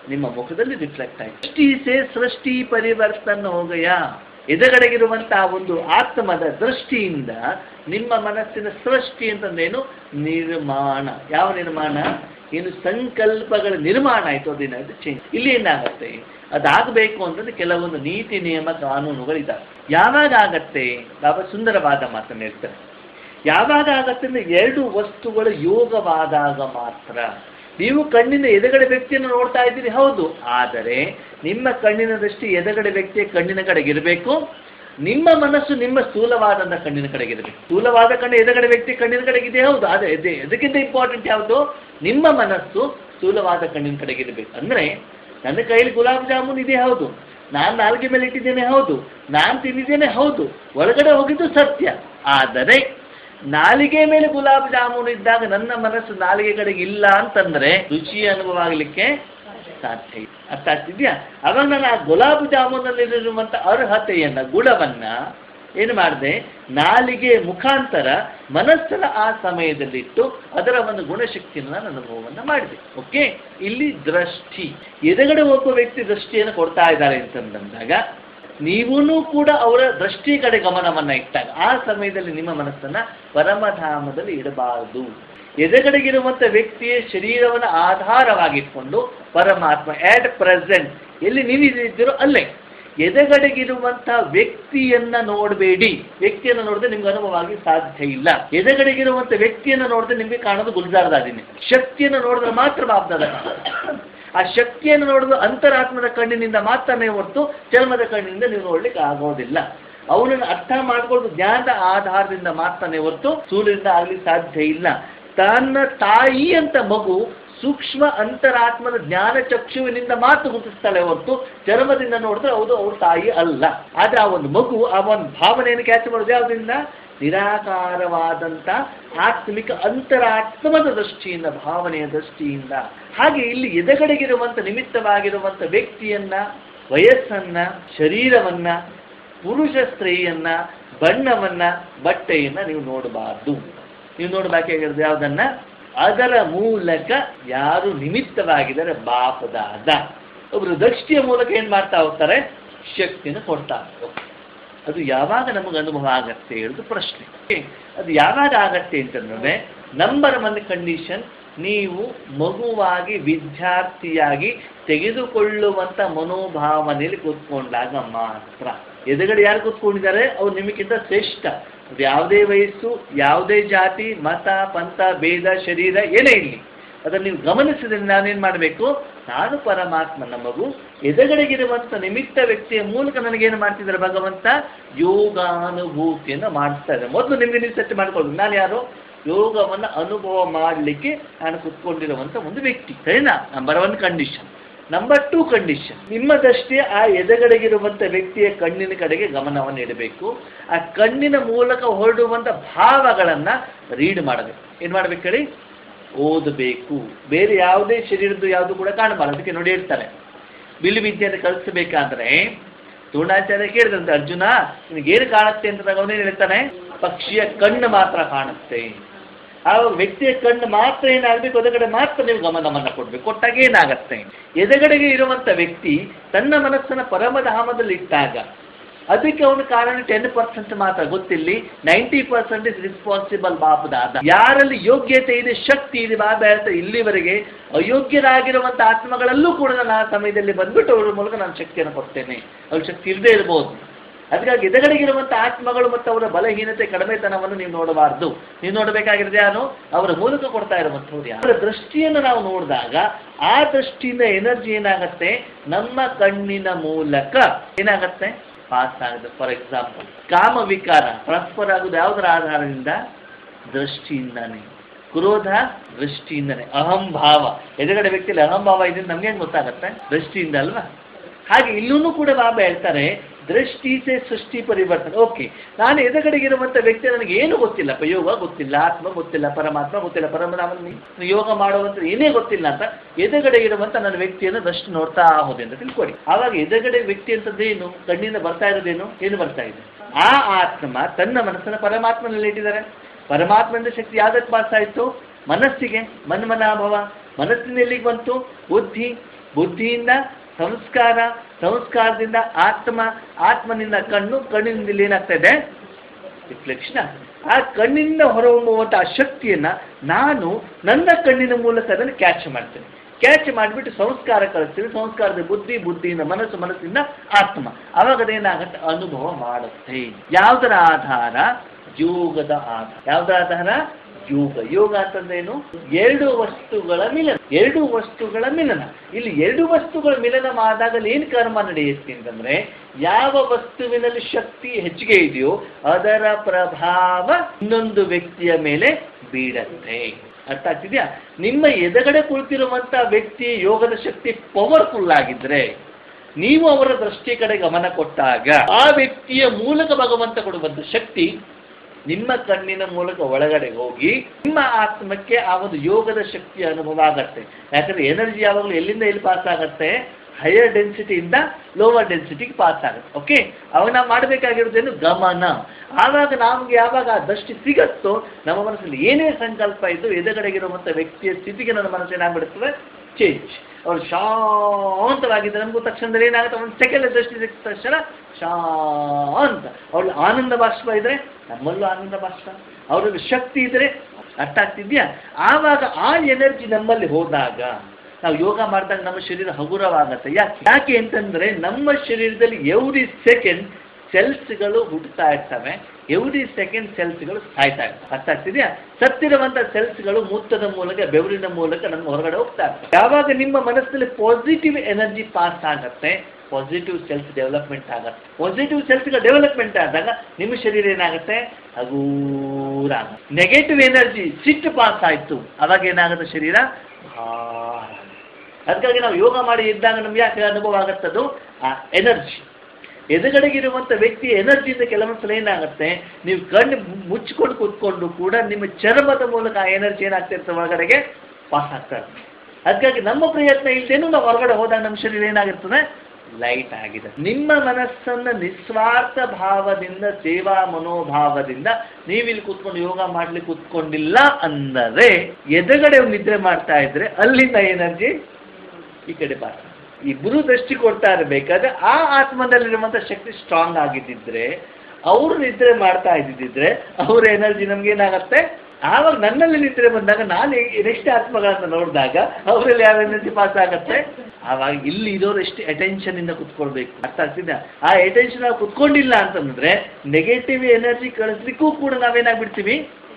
ನಿಮ್ಮ ಮುಖದಲ್ಲಿ ರಿಫ್ಲೆಕ್ಟ್ ಆಯ್ತು ಸೃಷ್ಟಿ ಸೇ ಸೃಷ್ಟಿ ಪರಿವರ್ತನ ಹೋಗಯ ಎದುರುಗಡೆಗಿರುವಂತಹ ಒಂದು ಆತ್ಮದ ದೃಷ್ಟಿಯಿಂದ ನಿಮ್ಮ ಮನಸ್ಸಿನ ಸೃಷ್ಟಿ ಅಂತಂದೇನು ನಿರ್ಮಾಣ ಯಾವ ನಿರ್ಮಾಣ ಏನು ಸಂಕಲ್ಪಗಳ ನಿರ್ಮಾಣ ಆಯ್ತು ಅದೇನಾಯ್ತು ಚೇಂಜ್ ಇಲ್ಲಿ ಏನಾಗತ್ತೆ ಅದಾಗಬೇಕು ಅಂತಂದ್ರೆ ಕೆಲವೊಂದು ನೀತಿ ನಿಯಮ ಕಾನೂನುಗಳಿದ್ದಾವೆ ಯಾವಾಗ ಆಗತ್ತೆ ಬಾಬಾ ಸುಂದರವಾದ ಮಾತನ್ನು ಹೇಳ್ತಾರೆ ಯಾವಾಗ ಆಗತ್ತೆ ಅಂದ್ರೆ ಎರಡು ವಸ್ತುಗಳು ಯೋಗವಾದಾಗ ಮಾತ್ರ ನೀವು ಕಣ್ಣಿನ ಎದುಗಡೆ ವ್ಯಕ್ತಿಯನ್ನು ನೋಡ್ತಾ ಇದ್ದೀರಿ ಹೌದು ಆದರೆ ನಿಮ್ಮ ಕಣ್ಣಿನ ದೃಷ್ಟಿ ಎದುಗಡೆ ವ್ಯಕ್ತಿಯ ಕಣ್ಣಿನ ಕಡೆಗೆ ಇರಬೇಕು ನಿಮ್ಮ ಮನಸ್ಸು ನಿಮ್ಮ ಸ್ಥೂಲವಾದಂಥ ಕಣ್ಣಿನ ಕಡೆಗೆ ಇರಬೇಕು ಸ್ಥೂಲವಾದ ಕಣ್ಣು ಎದುಗಡೆ ವ್ಯಕ್ತಿ ಕಣ್ಣಿನ ಕಡೆಗಿದೆ ಹೌದು ಅದೇ ಅದೇ ಅದಕ್ಕಿಂತ ಇಂಪಾರ್ಟೆಂಟ್ ಯಾವುದು ನಿಮ್ಮ ಮನಸ್ಸು ಸ್ಥೂಲವಾದ ಕಣ್ಣಿನ ಕಡೆಗೆ ಇರಬೇಕು ಅಂದ್ರೆ ನನ್ನ ಕೈಯಲ್ಲಿ ಗುಲಾಬ್ ಜಾಮೂನ್ ಇದೆ ಹೌದು ನಾನು ನಾಲ್ಗೆ ಮೇಲೆ ಇಟ್ಟಿದ್ದೇನೆ ಹೌದು ನಾನು ತಿಂದಿದ್ದೇನೆ ಹೌದು ಒಳಗಡೆ ಹೋಗಿದ್ದು ಸತ್ಯ ಆದರೆ ನಾಲಿಗೆ ಮೇಲೆ ಗುಲಾಬ್ ಜಾಮೂನ್ ಇದ್ದಾಗ ನನ್ನ ಮನಸ್ಸು ನಾಲಿಗೆ ಕಡೆಗೆ ಇಲ್ಲ ಅಂತಂದ್ರೆ ರುಚಿ ಅನುಭವ ಆಗಲಿಕ್ಕೆ ಸಾಧ್ಯ ಇಲ್ಲ ಅರ್ಥ ಆಗ್ತಿದ್ಯಾ ಅವಾಗ ನಾನು ಆ ಗುಲಾಬ್ ಜಾಮೂನಲ್ಲಿರುವಂಥ ಅರ್ಹತೆಯನ್ನ ಗುಣವನ್ನ ಏನು ಮಾಡಿದೆ ನಾಲಿಗೆ ಮುಖಾಂತರ ಮನಸ್ಸನ್ನ ಆ ಸಮಯದಲ್ಲಿಟ್ಟು ಅದರ ಒಂದು ಗುಣಶಕ್ತಿಯನ್ನು ನಾನು ಅನುಭವವನ್ನು ಮಾಡಿದೆ ಓಕೆ ಇಲ್ಲಿ ದೃಷ್ಟಿ ಎದುಗಡೆ ಒಬ್ಬ ವ್ಯಕ್ತಿ ದೃಷ್ಟಿಯನ್ನು ಕೊಡ್ತಾ ಇದ್ದಾರೆ ಅಂತಂದಾಗ ನೀವೂ ಕೂಡ ಅವರ ದೃಷ್ಟಿ ಕಡೆ ಗಮನವನ್ನ ಇಟ್ಟಾಗ ಆ ಸಮಯದಲ್ಲಿ ನಿಮ್ಮ ಮನಸ್ಸನ್ನ ಪರಮಧಾಮದಲ್ಲಿ ಇಡಬಾರದು ಎದುರುಗಡೆಗಿರುವಂಥ ವ್ಯಕ್ತಿಯ ಶರೀರವನ್ನು ಆಧಾರವಾಗಿಟ್ಕೊಂಡು ಪರಮಾತ್ಮ ಆಟ್ ಪ್ರೆಸೆಂಟ್ ಎಲ್ಲಿ ನೀವಿದ್ದೀರೋ ಅಲ್ಲೇ ಎದುರುಗಡೆಗಿರುವಂಥ ವ್ಯಕ್ತಿಯನ್ನ ನೋಡಬೇಡಿ ವ್ಯಕ್ತಿಯನ್ನು ನೋಡಿದ್ರೆ ನಿಮ್ಗೆ ಅನುಭವ ಆಗಿ ಸಾಧ್ಯ ಇಲ್ಲ ಎದುರುಗಡೆಗಿರುವಂಥ ವ್ಯಕ್ತಿಯನ್ನು ನೋಡಿದ್ರೆ ನಿಮ್ಗೆ ಕಾಣೋದು ಗುಲ್ಜಾರದಾದಿನಿ ಶಕ್ತಿಯನ್ನು ನೋಡಿದ್ರೆ ಮಾತ್ರ ಬಾಬ್ದಾದ ಆ ಶಕ್ತಿಯನ್ನು ನೋಡೋದು ಅಂತರಾತ್ಮದ ಕಣ್ಣಿನಿಂದ ಮಾತ್ರನೇ ಹೊರತು ಚರ್ಮದ ಕಣ್ಣಿನಿಂದ ನೀವು ನೋಡ್ಲಿಕ್ಕೆ ಆಗೋದಿಲ್ಲ ಅವನನ್ನು ಅರ್ಥ ಮಾಡ್ಕೊಳ್ಳೋದು ಜ್ಞಾನದ ಆಧಾರದಿಂದ ಮಾತ್ರನೇ ಹೊರತು ಸೂರ್ಯದಿಂದ ಆಗ್ಲಿಕ್ಕೆ ಸಾಧ್ಯ ಇಲ್ಲ ತನ್ನ ತಾಯಿ ಅಂತ ಮಗು ಸೂಕ್ಷ್ಮ ಅಂತರಾತ್ಮದ ಜ್ಞಾನ ಚಕ್ಷುವಿನಿಂದ ಮಾತ್ರ ಗುರುತಿಸ್ತಾಳೆ ಹೊರತು ಚರ್ಮದಿಂದ ನೋಡಿದ್ರೆ ಹೌದು ಅವ್ರ ತಾಯಿ ಅಲ್ಲ ಆದ್ರೆ ಆ ಒಂದು ಮಗು ಆ ಒಂದು ಭಾವನೆಯನ್ನು ಕ್ಯಾಚ್ ಮಾಡೋದು ಯಾವುದರಿಂದ ನಿರಾಕಾರವಾದಂಥ ಆತ್ಮಿಕ ಅಂತರಾತ್ಮದ ದೃಷ್ಟಿಯಿಂದ ಭಾವನೆಯ ದೃಷ್ಟಿಯಿಂದ ಹಾಗೆ ಇಲ್ಲಿ ಎದಗಡೆಗಿರುವಂಥ ನಿಮಿತ್ತವಾಗಿರುವಂಥ ವ್ಯಕ್ತಿಯನ್ನ ವಯಸ್ಸನ್ನ ಶರೀರವನ್ನ ಪುರುಷ ಸ್ತ್ರೀಯನ್ನ ಬಣ್ಣವನ್ನ ಬಟ್ಟೆಯನ್ನ ನೀವು ನೋಡಬಾರ್ದು ನೀವು ನೋಡಬೇಕಾಗಿರೋದು ಯಾವುದನ್ನ ಅದರ ಮೂಲಕ ಯಾರು ನಿಮಿತ್ತವಾಗಿದ್ದಾರೆ ಬಾಪದಾದ ಒಬ್ರು ದೃಷ್ಟಿಯ ಮೂಲಕ ಏನ್ ಮಾಡ್ತಾ ಹೋಗ್ತಾರೆ ಶಕ್ತಿಯನ್ನು ಕೊಡ್ತಾ ಹೋಗ್ತಾರೆ ಅದು ಯಾವಾಗ ನಮಗೆ ಅನುಭವ ಆಗತ್ತೆ ಹೇಳುದು ಪ್ರಶ್ನೆ ಅದು ಯಾವಾಗ ಆಗತ್ತೆ ಅಂತಂದ್ರೆ ನಂಬರ್ ಒನ್ ಕಂಡೀಷನ್ ನೀವು ಮಗುವಾಗಿ ವಿದ್ಯಾರ್ಥಿಯಾಗಿ ತೆಗೆದುಕೊಳ್ಳುವಂತ ಮನೋಭಾವನೆಯಲ್ಲಿ ಕೂತ್ಕೊಂಡಾಗ ಮಾತ್ರ ಎದುರುಗಡೆ ಯಾರು ಕೂತ್ಕೊಂಡಿದ್ದಾರೆ ಅವ್ರು ನಿಮಗಿಂತ ಶ್ರೇಷ್ಠ ಅದು ಯಾವುದೇ ವಯಸ್ಸು ಯಾವುದೇ ಜಾತಿ ಮತ ಪಂಥ ಭೇದ ಶರೀರ ಏನೇ ಇರಲಿ ಅದನ್ನು ನೀವು ಗಮನಿಸಿದ್ರೆ ನಾನೇನು ಮಾಡಬೇಕು ನಾನು ಪರಮಾತ್ಮನ ಮಗು ಎದುರುಗಡೆಗಿರುವಂಥ ನಿಮಿತ್ತ ವ್ಯಕ್ತಿಯ ಮೂಲಕ ನನಗೇನು ಮಾಡ್ತಿದ್ದಾರೆ ಭಗವಂತ ಯೋಗಾನುಭೂತಿಯನ್ನು ಮಾಡಿಸ್ತಾ ಇದ್ದಾರೆ ಮೊದಲು ನಿಮಗೆ ನೀವು ಸೆಟ್ ಮಾಡ್ಕೊಳ್ಳಿ ನಾನು ಯಾರು ಯೋಗವನ್ನು ಅನುಭವ ಮಾಡಲಿಕ್ಕೆ ನಾನು ಕುತ್ಕೊಂಡಿರುವಂಥ ಒಂದು ವ್ಯಕ್ತಿ ಸರಿನಾ number one condition number two condition ನಿಮ್ಮ ದೃಷ್ಟಿ ಆ ಎದುರುಗಡೆಗಿರುವಂಥ ವ್ಯಕ್ತಿಯ ಕಣ್ಣಿನ ಕಡೆಗೆ ಗಮನವನ್ನು ಇಡಬೇಕು ಆ ಕಣ್ಣಿನ ಮೂಲಕ ಹೊರಡುವಂಥ ಭಾವಗಳನ್ನು ರೀಡ್ ಮಾಡಬೇಕು ಏನು ಮಾಡ್ಬೇಕು ಹೇಳಿ ಓದಬೇಕು ಬೇರೆ ಯಾವುದೇ ಶರೀರದ್ದು ಯಾವುದು ಕೂಡ ಕಾಣಬಾರದು ಅದಕ್ಕೆ ನೋಡಿ ಹೇಳ್ತಾರೆ ಬಿಲ್ಲು ವಿದ್ಯೆಯನ್ನು ಕಲಿಸಬೇಕಾದ್ರೆ ದ್ರೋಣಾಚಾರ್ಯ ಕೇಳಿದಂತೆ ಅರ್ಜುನ ನಿನಗೇನು ಕಾಣುತ್ತೆ ಅಂತ ಅವನೇನು ಹೇಳ್ತಾನೆ ಪಕ್ಷಿಯ ಕಣ್ಣು ಮಾತ್ರ ಕಾಣುತ್ತೆ ಆ ವ್ಯಕ್ತಿಯ ಕಣ್ಣು ಮಾತ್ರ ಏನಾಗಬೇಕು ಎದುರುಗಡೆ ಮಾತ್ರ ನೀವು ಗಮನವನ್ನು ಕೊಡಬೇಕು ಕೊಟ್ಟಾಗ ಏನಾಗತ್ತೆ ಎದುರುಗಡೆಗೆ ಇರುವಂಥ ವ್ಯಕ್ತಿ ತನ್ನ ಮನಸ್ಸನ್ನ ಪರಮಧಾಮದಲ್ಲಿ ಇಟ್ಟಾಗ ಅದಕ್ಕೆ ಅವನ ಕಾರಣ ಟೆನ್ ಪರ್ಸೆಂಟ್ ಮಾತ್ರ ಗೊತ್ತಿಲ್ಲಿ ninety percent is responsible Bapdada ಯಾರಲ್ಲಿ ಯೋಗ್ಯತೆ ಇದೆ ಶಕ್ತಿ ಇದೆ ಬಾಬಾ ಹೇಳ್ತಾ ಇಲ್ಲಿವರೆಗೆ ಅಯೋಗ್ಯರಾಗಿರುವಂಥ ಆತ್ಮಗಳಲ್ಲೂ ಕೂಡ ನಾನು ಆ ಸಮಯದಲ್ಲಿ ಬಂದ್ಬಿಟ್ಟು ಅವರ ಮೂಲಕ ನಾನು ಶಕ್ತಿಯನ್ನು ಕೊಡ್ತೇನೆ ಅವ್ರ ಶಕ್ತಿ ಇಲ್ಲದೆ ಇರಬಹುದು ಅದಕ್ಕಾಗಿ ಎದುರುಗಡೆಗಿರುವಂಥ ಆತ್ಮಗಳು ಮತ್ತು ಅವರ ಬಲಹೀನತೆ ಕಡಿಮೆತನವನ್ನು ನೀವು ನೋಡಬಾರ್ದು ನೀವು ನೋಡಬೇಕಾಗಿರೋದು ಯಾರು ಅವರ ಮೂಲಕ ಕೊಡ್ತಾ ಇರುವಂಥವ್ರು ಯಾರು ಅವರ ದೃಷ್ಟಿಯನ್ನು ನಾವು ನೋಡಿದಾಗ ಆ ದೃಷ್ಟಿಯಿಂದ ಎನರ್ಜಿ ಏನಾಗತ್ತೆ ನಮ್ಮ ಕಣ್ಣಿನ ಮೂಲಕ ಏನಾಗತ್ತೆ ಪಾಸ್ ಆಗುತ್ತೆ ಫಾರ್ ಎಕ್ಸಾಂಪಲ್ ಕಾಮ ವಿಕಾರ ಟ್ರಾನ್ಸ್ಫರ್ ಆಗೋದು ಯಾವುದರ ಆಧಾರದಿಂದ ದೃಷ್ಟಿಯಿಂದಾನೆ ಕ್ರೋಧ ದೃಷ್ಟಿಯಿಂದನೇ ಅಹಂಭಾವ ಎದುರುಗಡೆ ವ್ಯಕ್ತಿಯಲ್ಲಿ ಅಹಂಭಾವ ಇದೆ ನಮ್ಗೆ ಹೆಂಗೆ ಗೊತ್ತಾಗತ್ತೆ ದೃಷ್ಟಿಯಿಂದ ಅಲ್ವಾ ಹಾಗೆ ಇಲ್ಲೂ ಕೂಡ ಬಾಬಾ ಹೇಳ್ತಾರೆ ದೃಷ್ಟಿ ಸೇ ಸೃಷ್ಟಿ ಪರಿವರ್ತನೆ ಓಕೆ ನಾನು ಎದುರುಗಡೆಗಿರುವಂಥ ವ್ಯಕ್ತಿ ನನಗೆ ಏನು ಗೊತ್ತಿಲ್ಲ ಯೋಗ ಗೊತ್ತಿಲ್ಲ ಆತ್ಮ ಗೊತ್ತಿಲ್ಲ ಪರಮಾತ್ಮ ಗೊತ್ತಿಲ್ಲ ಪರಮಾತ್ಮ ಯೋಗ ಮಾಡುವಂಥ ಏನೇ ಗೊತ್ತಿಲ್ಲ ಅಂತ ಎದುರುಗಡೆ ಇರುವಂಥ ನನ್ನ ವ್ಯಕ್ತಿಯನ್ನು ದೃಷ್ಟಿ ನೋಡ್ತಾ ಹೋದೆ ಅಂತ ತಿಳ್ಕೊಡಿ ಆವಾಗ ಎದುರುಗಡೆ ವ್ಯಕ್ತಿ ಅಂತದ್ದೇನು ಕಣ್ಣಿಂದ ಬರ್ತಾ ಇರೋದೇನು ಏನು ಬರ್ತಾ ಇದೆ ಆ ಆತ್ಮ ತನ್ನ ಮನಸ್ಸನ್ನು ಪರಮಾತ್ಮನಲ್ಲಿ ಇಟ್ಟಿದ್ದಾರೆ ಪರಮಾತ್ಮನ ಶಕ್ತಿ ಯಾವ್ದಕ್ಕೆ ಪಾಸ್ ಆಯಿತು ಮನಸ್ಸಿಗೆ ಮನ್ಮನಾಭವ ಮನಸ್ಸಿನ ಎಲ್ಲಿಗೆ ಬಂತು ಬುದ್ಧಿ ಬುದ್ಧಿಯಿಂದ ಸಂಸ್ಕಾರ ಸಂಸ್ಕಾರದಿಂದ ಆತ್ಮ ಆತ್ಮನಿಂದ ಕಣ್ಣು ಕಣ್ಣಿನಿಂದ ಇಲ್ಲಿ ಏನಾಗ್ತಾ ಇದೆ ರಿಫ್ಲೆಕ್ಷನ್ ಆ ಕಣ್ಣಿಂದ ಹೊರಹೊಮ್ಮುವಂಥ ಆ ಶಕ್ತಿಯನ್ನ ನಾನು ನನ್ನ ಕಣ್ಣಿನ ಮೂಲಕ ಅದನ್ನು ಕ್ಯಾಚ್ ಮಾಡ್ತೇನೆ ಕ್ಯಾಚ್ ಮಾಡಿಬಿಟ್ಟು ಸಂಸ್ಕಾರ ಕಳಿಸ್ತೀನಿ ಸಂಸ್ಕಾರದ ಬುದ್ಧಿ ಬುದ್ಧಿಯಿಂದ ಮನಸ್ಸು ಮನಸ್ಸಿಂದ ಆತ್ಮ ಅವಾಗ ಅದೇನಾಗತ್ತೆ ಅನುಭವ ಮಾಡುತ್ತೆ ಯಾವುದರ ಆಧಾರ ಯೋಗದ ಆಧಾರ ಯಾವುದರ ಆಧಾರ ಯೋಗ ಯೋಗ ಅಂತಂದ್ರೇನು ಎರಡು ವಸ್ತುಗಳ ಮಿಲನ ಎರಡು ವಸ್ತುಗಳ ಮಿಲನ ಇಲ್ಲಿ ಎರಡು ವಸ್ತುಗಳ ಮಿಲನ ಆದಾಗ ಏನು ಕರ್ಮ ನಡೆಯುತ್ತೆ ಅಂತಂದ್ರೆ ಯಾವ ವಸ್ತುವಿನಲ್ಲಿ ಶಕ್ತಿ ಹೆಚ್ಚಿಗೆ ಇದೆಯೋ ಅದರ ಪ್ರಭಾವ ಇನ್ನೊಂದು ವ್ಯಕ್ತಿಯ ಮೇಲೆ ಬೀಳತ್ತೆ ಅರ್ಥ ಆಗ್ತಿದ್ಯಾ ನಿಮ್ಮ ಎದುರುಗಡೆ ಕುಳಿತಿರುವಂತ ವ್ಯಕ್ತಿ ಯೋಗದ ಶಕ್ತಿ ಪವರ್ಫುಲ್ ಆಗಿದ್ರೆ ನೀವು ಅವರ ದೃಷ್ಟಿ ಕಡೆ ಗಮನ ಕೊಟ್ಟಾಗ ಆ ವ್ಯಕ್ತಿಯ ಮೂಲಕ ಭಗವಂತ ಕೊಡುವಂತ ಶಕ್ತಿ ನಿಮ್ಮ ಕಣ್ಣಿನ ಮೂಲಕ ಒಳಗಡೆ ಹೋಗಿ ನಿಮ್ಮ ಆತ್ಮಕ್ಕೆ ಆ ಒಂದು ಯೋಗದ ಶಕ್ತಿಯ ಅನುಭವ ಆಗತ್ತೆ ಯಾಕಂದ್ರೆ ಎನರ್ಜಿ ಯಾವಾಗಲೂ ಎಲ್ಲಿಂದ ಎಲ್ಲಿ ಪಾಸ್ ಆಗತ್ತೆ ಹೈಯರ್ ಡೆನ್ಸಿಟಿಯಿಂದ ಲೋವರ್ ಡೆನ್ಸಿಟಿಗೆ ಪಾಸ್ ಆಗುತ್ತೆ ಓಕೆ ಅವಾಗ ನಾವು ಮಾಡಬೇಕಾಗಿರೋದೇನು ಗಮನ ಆವಾಗ ನಮ್ಗೆ ಯಾವಾಗ ಆ ದೃಷ್ಟಿ ಸಿಗತ್ತೋ ನಮ್ಮ ಮನಸ್ಸಲ್ಲಿ ಏನೇ ಸಂಕಲ್ಪ ಇದ್ದು ಎದುರುಗಡೆಗಿರುವಂಥ ವ್ಯಕ್ತಿಯ ಸ್ಥಿತಿಗೆ ನನ್ನ ಮನಸ್ಸು ಏನಾಗ್ಬಿಡುತ್ತದೆ ಚೇಂಜ್ ಅವ್ರು ಶಾಂತವಾಗಿದ್ದರೆ ನಮಗೂ ತಕ್ಷಣದಲ್ಲಿ ಏನಾಗುತ್ತೆ ಒಂದು ಸೆಕೆಂಡ್ ದೃಷ್ಟಿ ಸಿಕ್ಕ ತಕ್ಷಣ ಶಾಂತ ಅವ್ರಲ್ಲಿ ಆನಂದ ಬಾಷ್ಪ ಇದ್ರೆ ನಮ್ಮಲ್ಲೂ ಆನಂದ ಬಾಷ್ಪ ಅವ್ರಲ್ಲಿ ಶಕ್ತಿ ಇದ್ರೆ ಅರ್ಥ ಆಗ್ತಿದ್ಯಾ ಆವಾಗ ಆ ಎನರ್ಜಿ ನಮ್ಮಲ್ಲಿ ಹೋದಾಗ ನಾವು ಯೋಗ ಮಾಡಿದಾಗ ನಮ್ಮ ಶರೀರ ಹಗುರವಾಗತ್ತೆ ಯಾಕೆ ಯಾಕೆ ಅಂತಂದ್ರೆ ನಮ್ಮ ಶರೀರದಲ್ಲಿ ಎವ್ರಿ ಸೆಕೆಂಡ್ ಸೆಲ್ಸ್ಗಳು ಹುಟ್ಟುತ್ತಾ ಇರ್ತವೆ ಎವ್ರಿ ಸೆಕೆಂಡ್ ಸೆಲ್ಸ್ಗಳು ಸಾಯ್ತಾ ಇರ್ತವೆ ಅರ್ಥ ಆಗ್ತಿದೆಯಾ ಸತ್ತಿರುವಂಥ ಸೆಲ್ಸ್ಗಳು ಮೂತ್ರದ ಮೂಲಕ ಬೆವರಿನ ಮೂಲಕ ನಮ್ಮ ಹೊರಗಡೆ ಹೋಗ್ತಾ ಇರ್ತವೆ ಯಾವಾಗ ನಿಮ್ಮ ಮನಸ್ಸಲ್ಲಿ ಪಾಸಿಟಿವ್ ಎನರ್ಜಿ ಪಾಸ್ ಆಗತ್ತೆ ಪಾಸಿಟಿವ್ ಸೆಲ್ಸ್ ಡೆವಲಪ್ಮೆಂಟ್ ಆಗುತ್ತೆ ಪಾಸಿಟಿವ್ ಸೆಲ್ಸ್ಗಳ ಡೆವಲಪ್ಮೆಂಟ್ ಆದಾಗ ನಿಮ್ಮ ಶರೀರ ಏನಾಗುತ್ತೆ ಹಗೂರ ನೆಗೆಟಿವ್ ಎನರ್ಜಿ ಸಿಟ್ಟು ಪಾಸ್ ಆಯಿತು ಅವಾಗ ಏನಾಗುತ್ತೆ ಶರೀರ ಭಾರ ಅದಕ್ಕಾಗಿ ನಾವು ಯೋಗ ಮಾಡಿ ಇದ್ದಾಗ ನಮ್ಗೆ ಯಾಕೆ ಅನುಭವ ಆಗತ್ತದು ಆ ಎನರ್ಜಿ ಎದುರುಗಡೆಗಿರುವಂಥ ವ್ಯಕ್ತಿಯ ಎನರ್ಜಿಯಿಂದ ಕೆಲವೊಂದು ಸಲ ಏನಾಗುತ್ತೆ ನೀವು ಕಣ್ಣು ಮುಚ್ಚಿಕೊಂಡು ಕೂತ್ಕೊಂಡು ಕೂಡ ನಿಮ್ಮ ಚರ್ಮದ ಮೂಲಕ ಆ ಎನರ್ಜಿ ಏನಾಗ್ತಾ ಇರ್ತದೆ ಒಳಗಡೆಗೆ ಪಾಸ್ ಆಗ್ತಾ ಇರ್ತದೆ ಅದಕ್ಕಾಗಿ ನಮ್ಮ ಪ್ರಯತ್ನ ಇಲ್ದೇನು ನಾವು ಹೊರಗಡೆ ಹೋದಾಗ ನಮ್ಮ ಶರೀರ ಏನಾಗಿರ್ತದೆ ಲೈಟ್ ಆಗಿದೆ ನಿಮ್ಮ ಮನಸ್ಸನ್ನು ನಿಸ್ವಾರ್ಥ ಭಾವದಿಂದ ಸೇವಾ ಮನೋಭಾವದಿಂದ ನೀವಿಲ್ಲಿ ಕೂತ್ಕೊಂಡು ಯೋಗ ಮಾಡ್ಲಿಕ್ಕೆ ಕೂತ್ಕೊಂಡಿಲ್ಲ ಅಂದರೆ ಎದುರುಗಡೆ ನಿದ್ರೆ ಮಾಡ್ತಾ ಇದ್ರೆ ಅಲ್ಲಿಂದ ಎನರ್ಜಿ ಈ ಕಡೆ ಬಾರ ಇಬ್ಬರು ದೃಷ್ಟಿ ಕೊಡ್ತಾ ಇರಬೇಕಾದ್ರೆ ಆ ಆತ್ಮದಲ್ಲಿರುವಂಥ ಶಕ್ತಿ ಸ್ಟ್ರಾಂಗ್ ಆಗಿದ್ದಿದ್ರೆ ಅವರು ನಿದ್ರೆ ಮಾಡ್ತಾ ಇದ್ದಿದ್ರೆ ಅವ್ರ ಎನರ್ಜಿ ನಮ್ಗೆ ಏನಾಗತ್ತೆ ಆವಾಗ ನನ್ನಲ್ಲಿ ನಿದ್ರೆ ಬಂದಾಗ ನಾನು ನೆಕ್ಸ್ಟ್ ಆತ್ಮಗಳನ್ನ ನೋಡಿದಾಗ ಅವರಲ್ಲಿ ಯಾವ ಎನರ್ಜಿ ಪಾಸ್ ಆಗತ್ತೆ ಆವಾಗ ಇಲ್ಲಿ ಇರೋರು ಎಷ್ಟು ಅಟೆನ್ಷನ್ ಇಂದ ಕುತ್ಕೊಳ್ಬೇಕು ಅರ್ಥ ಆಗ್ತಿದೆ ಆ ಅಟೆನ್ಷನ್ ನಾವು ಕುತ್ಕೊಂಡಿಲ್ಲ ಅಂತಂದ್ರೆ ನೆಗೆಟಿವ್ ಎನರ್ಜಿ ಕಳಿಸ್ಲಿಕ್ಕೂ ಕೂಡ ನಾವೇನಾಗ್ಬಿಡ್ತೀವಿ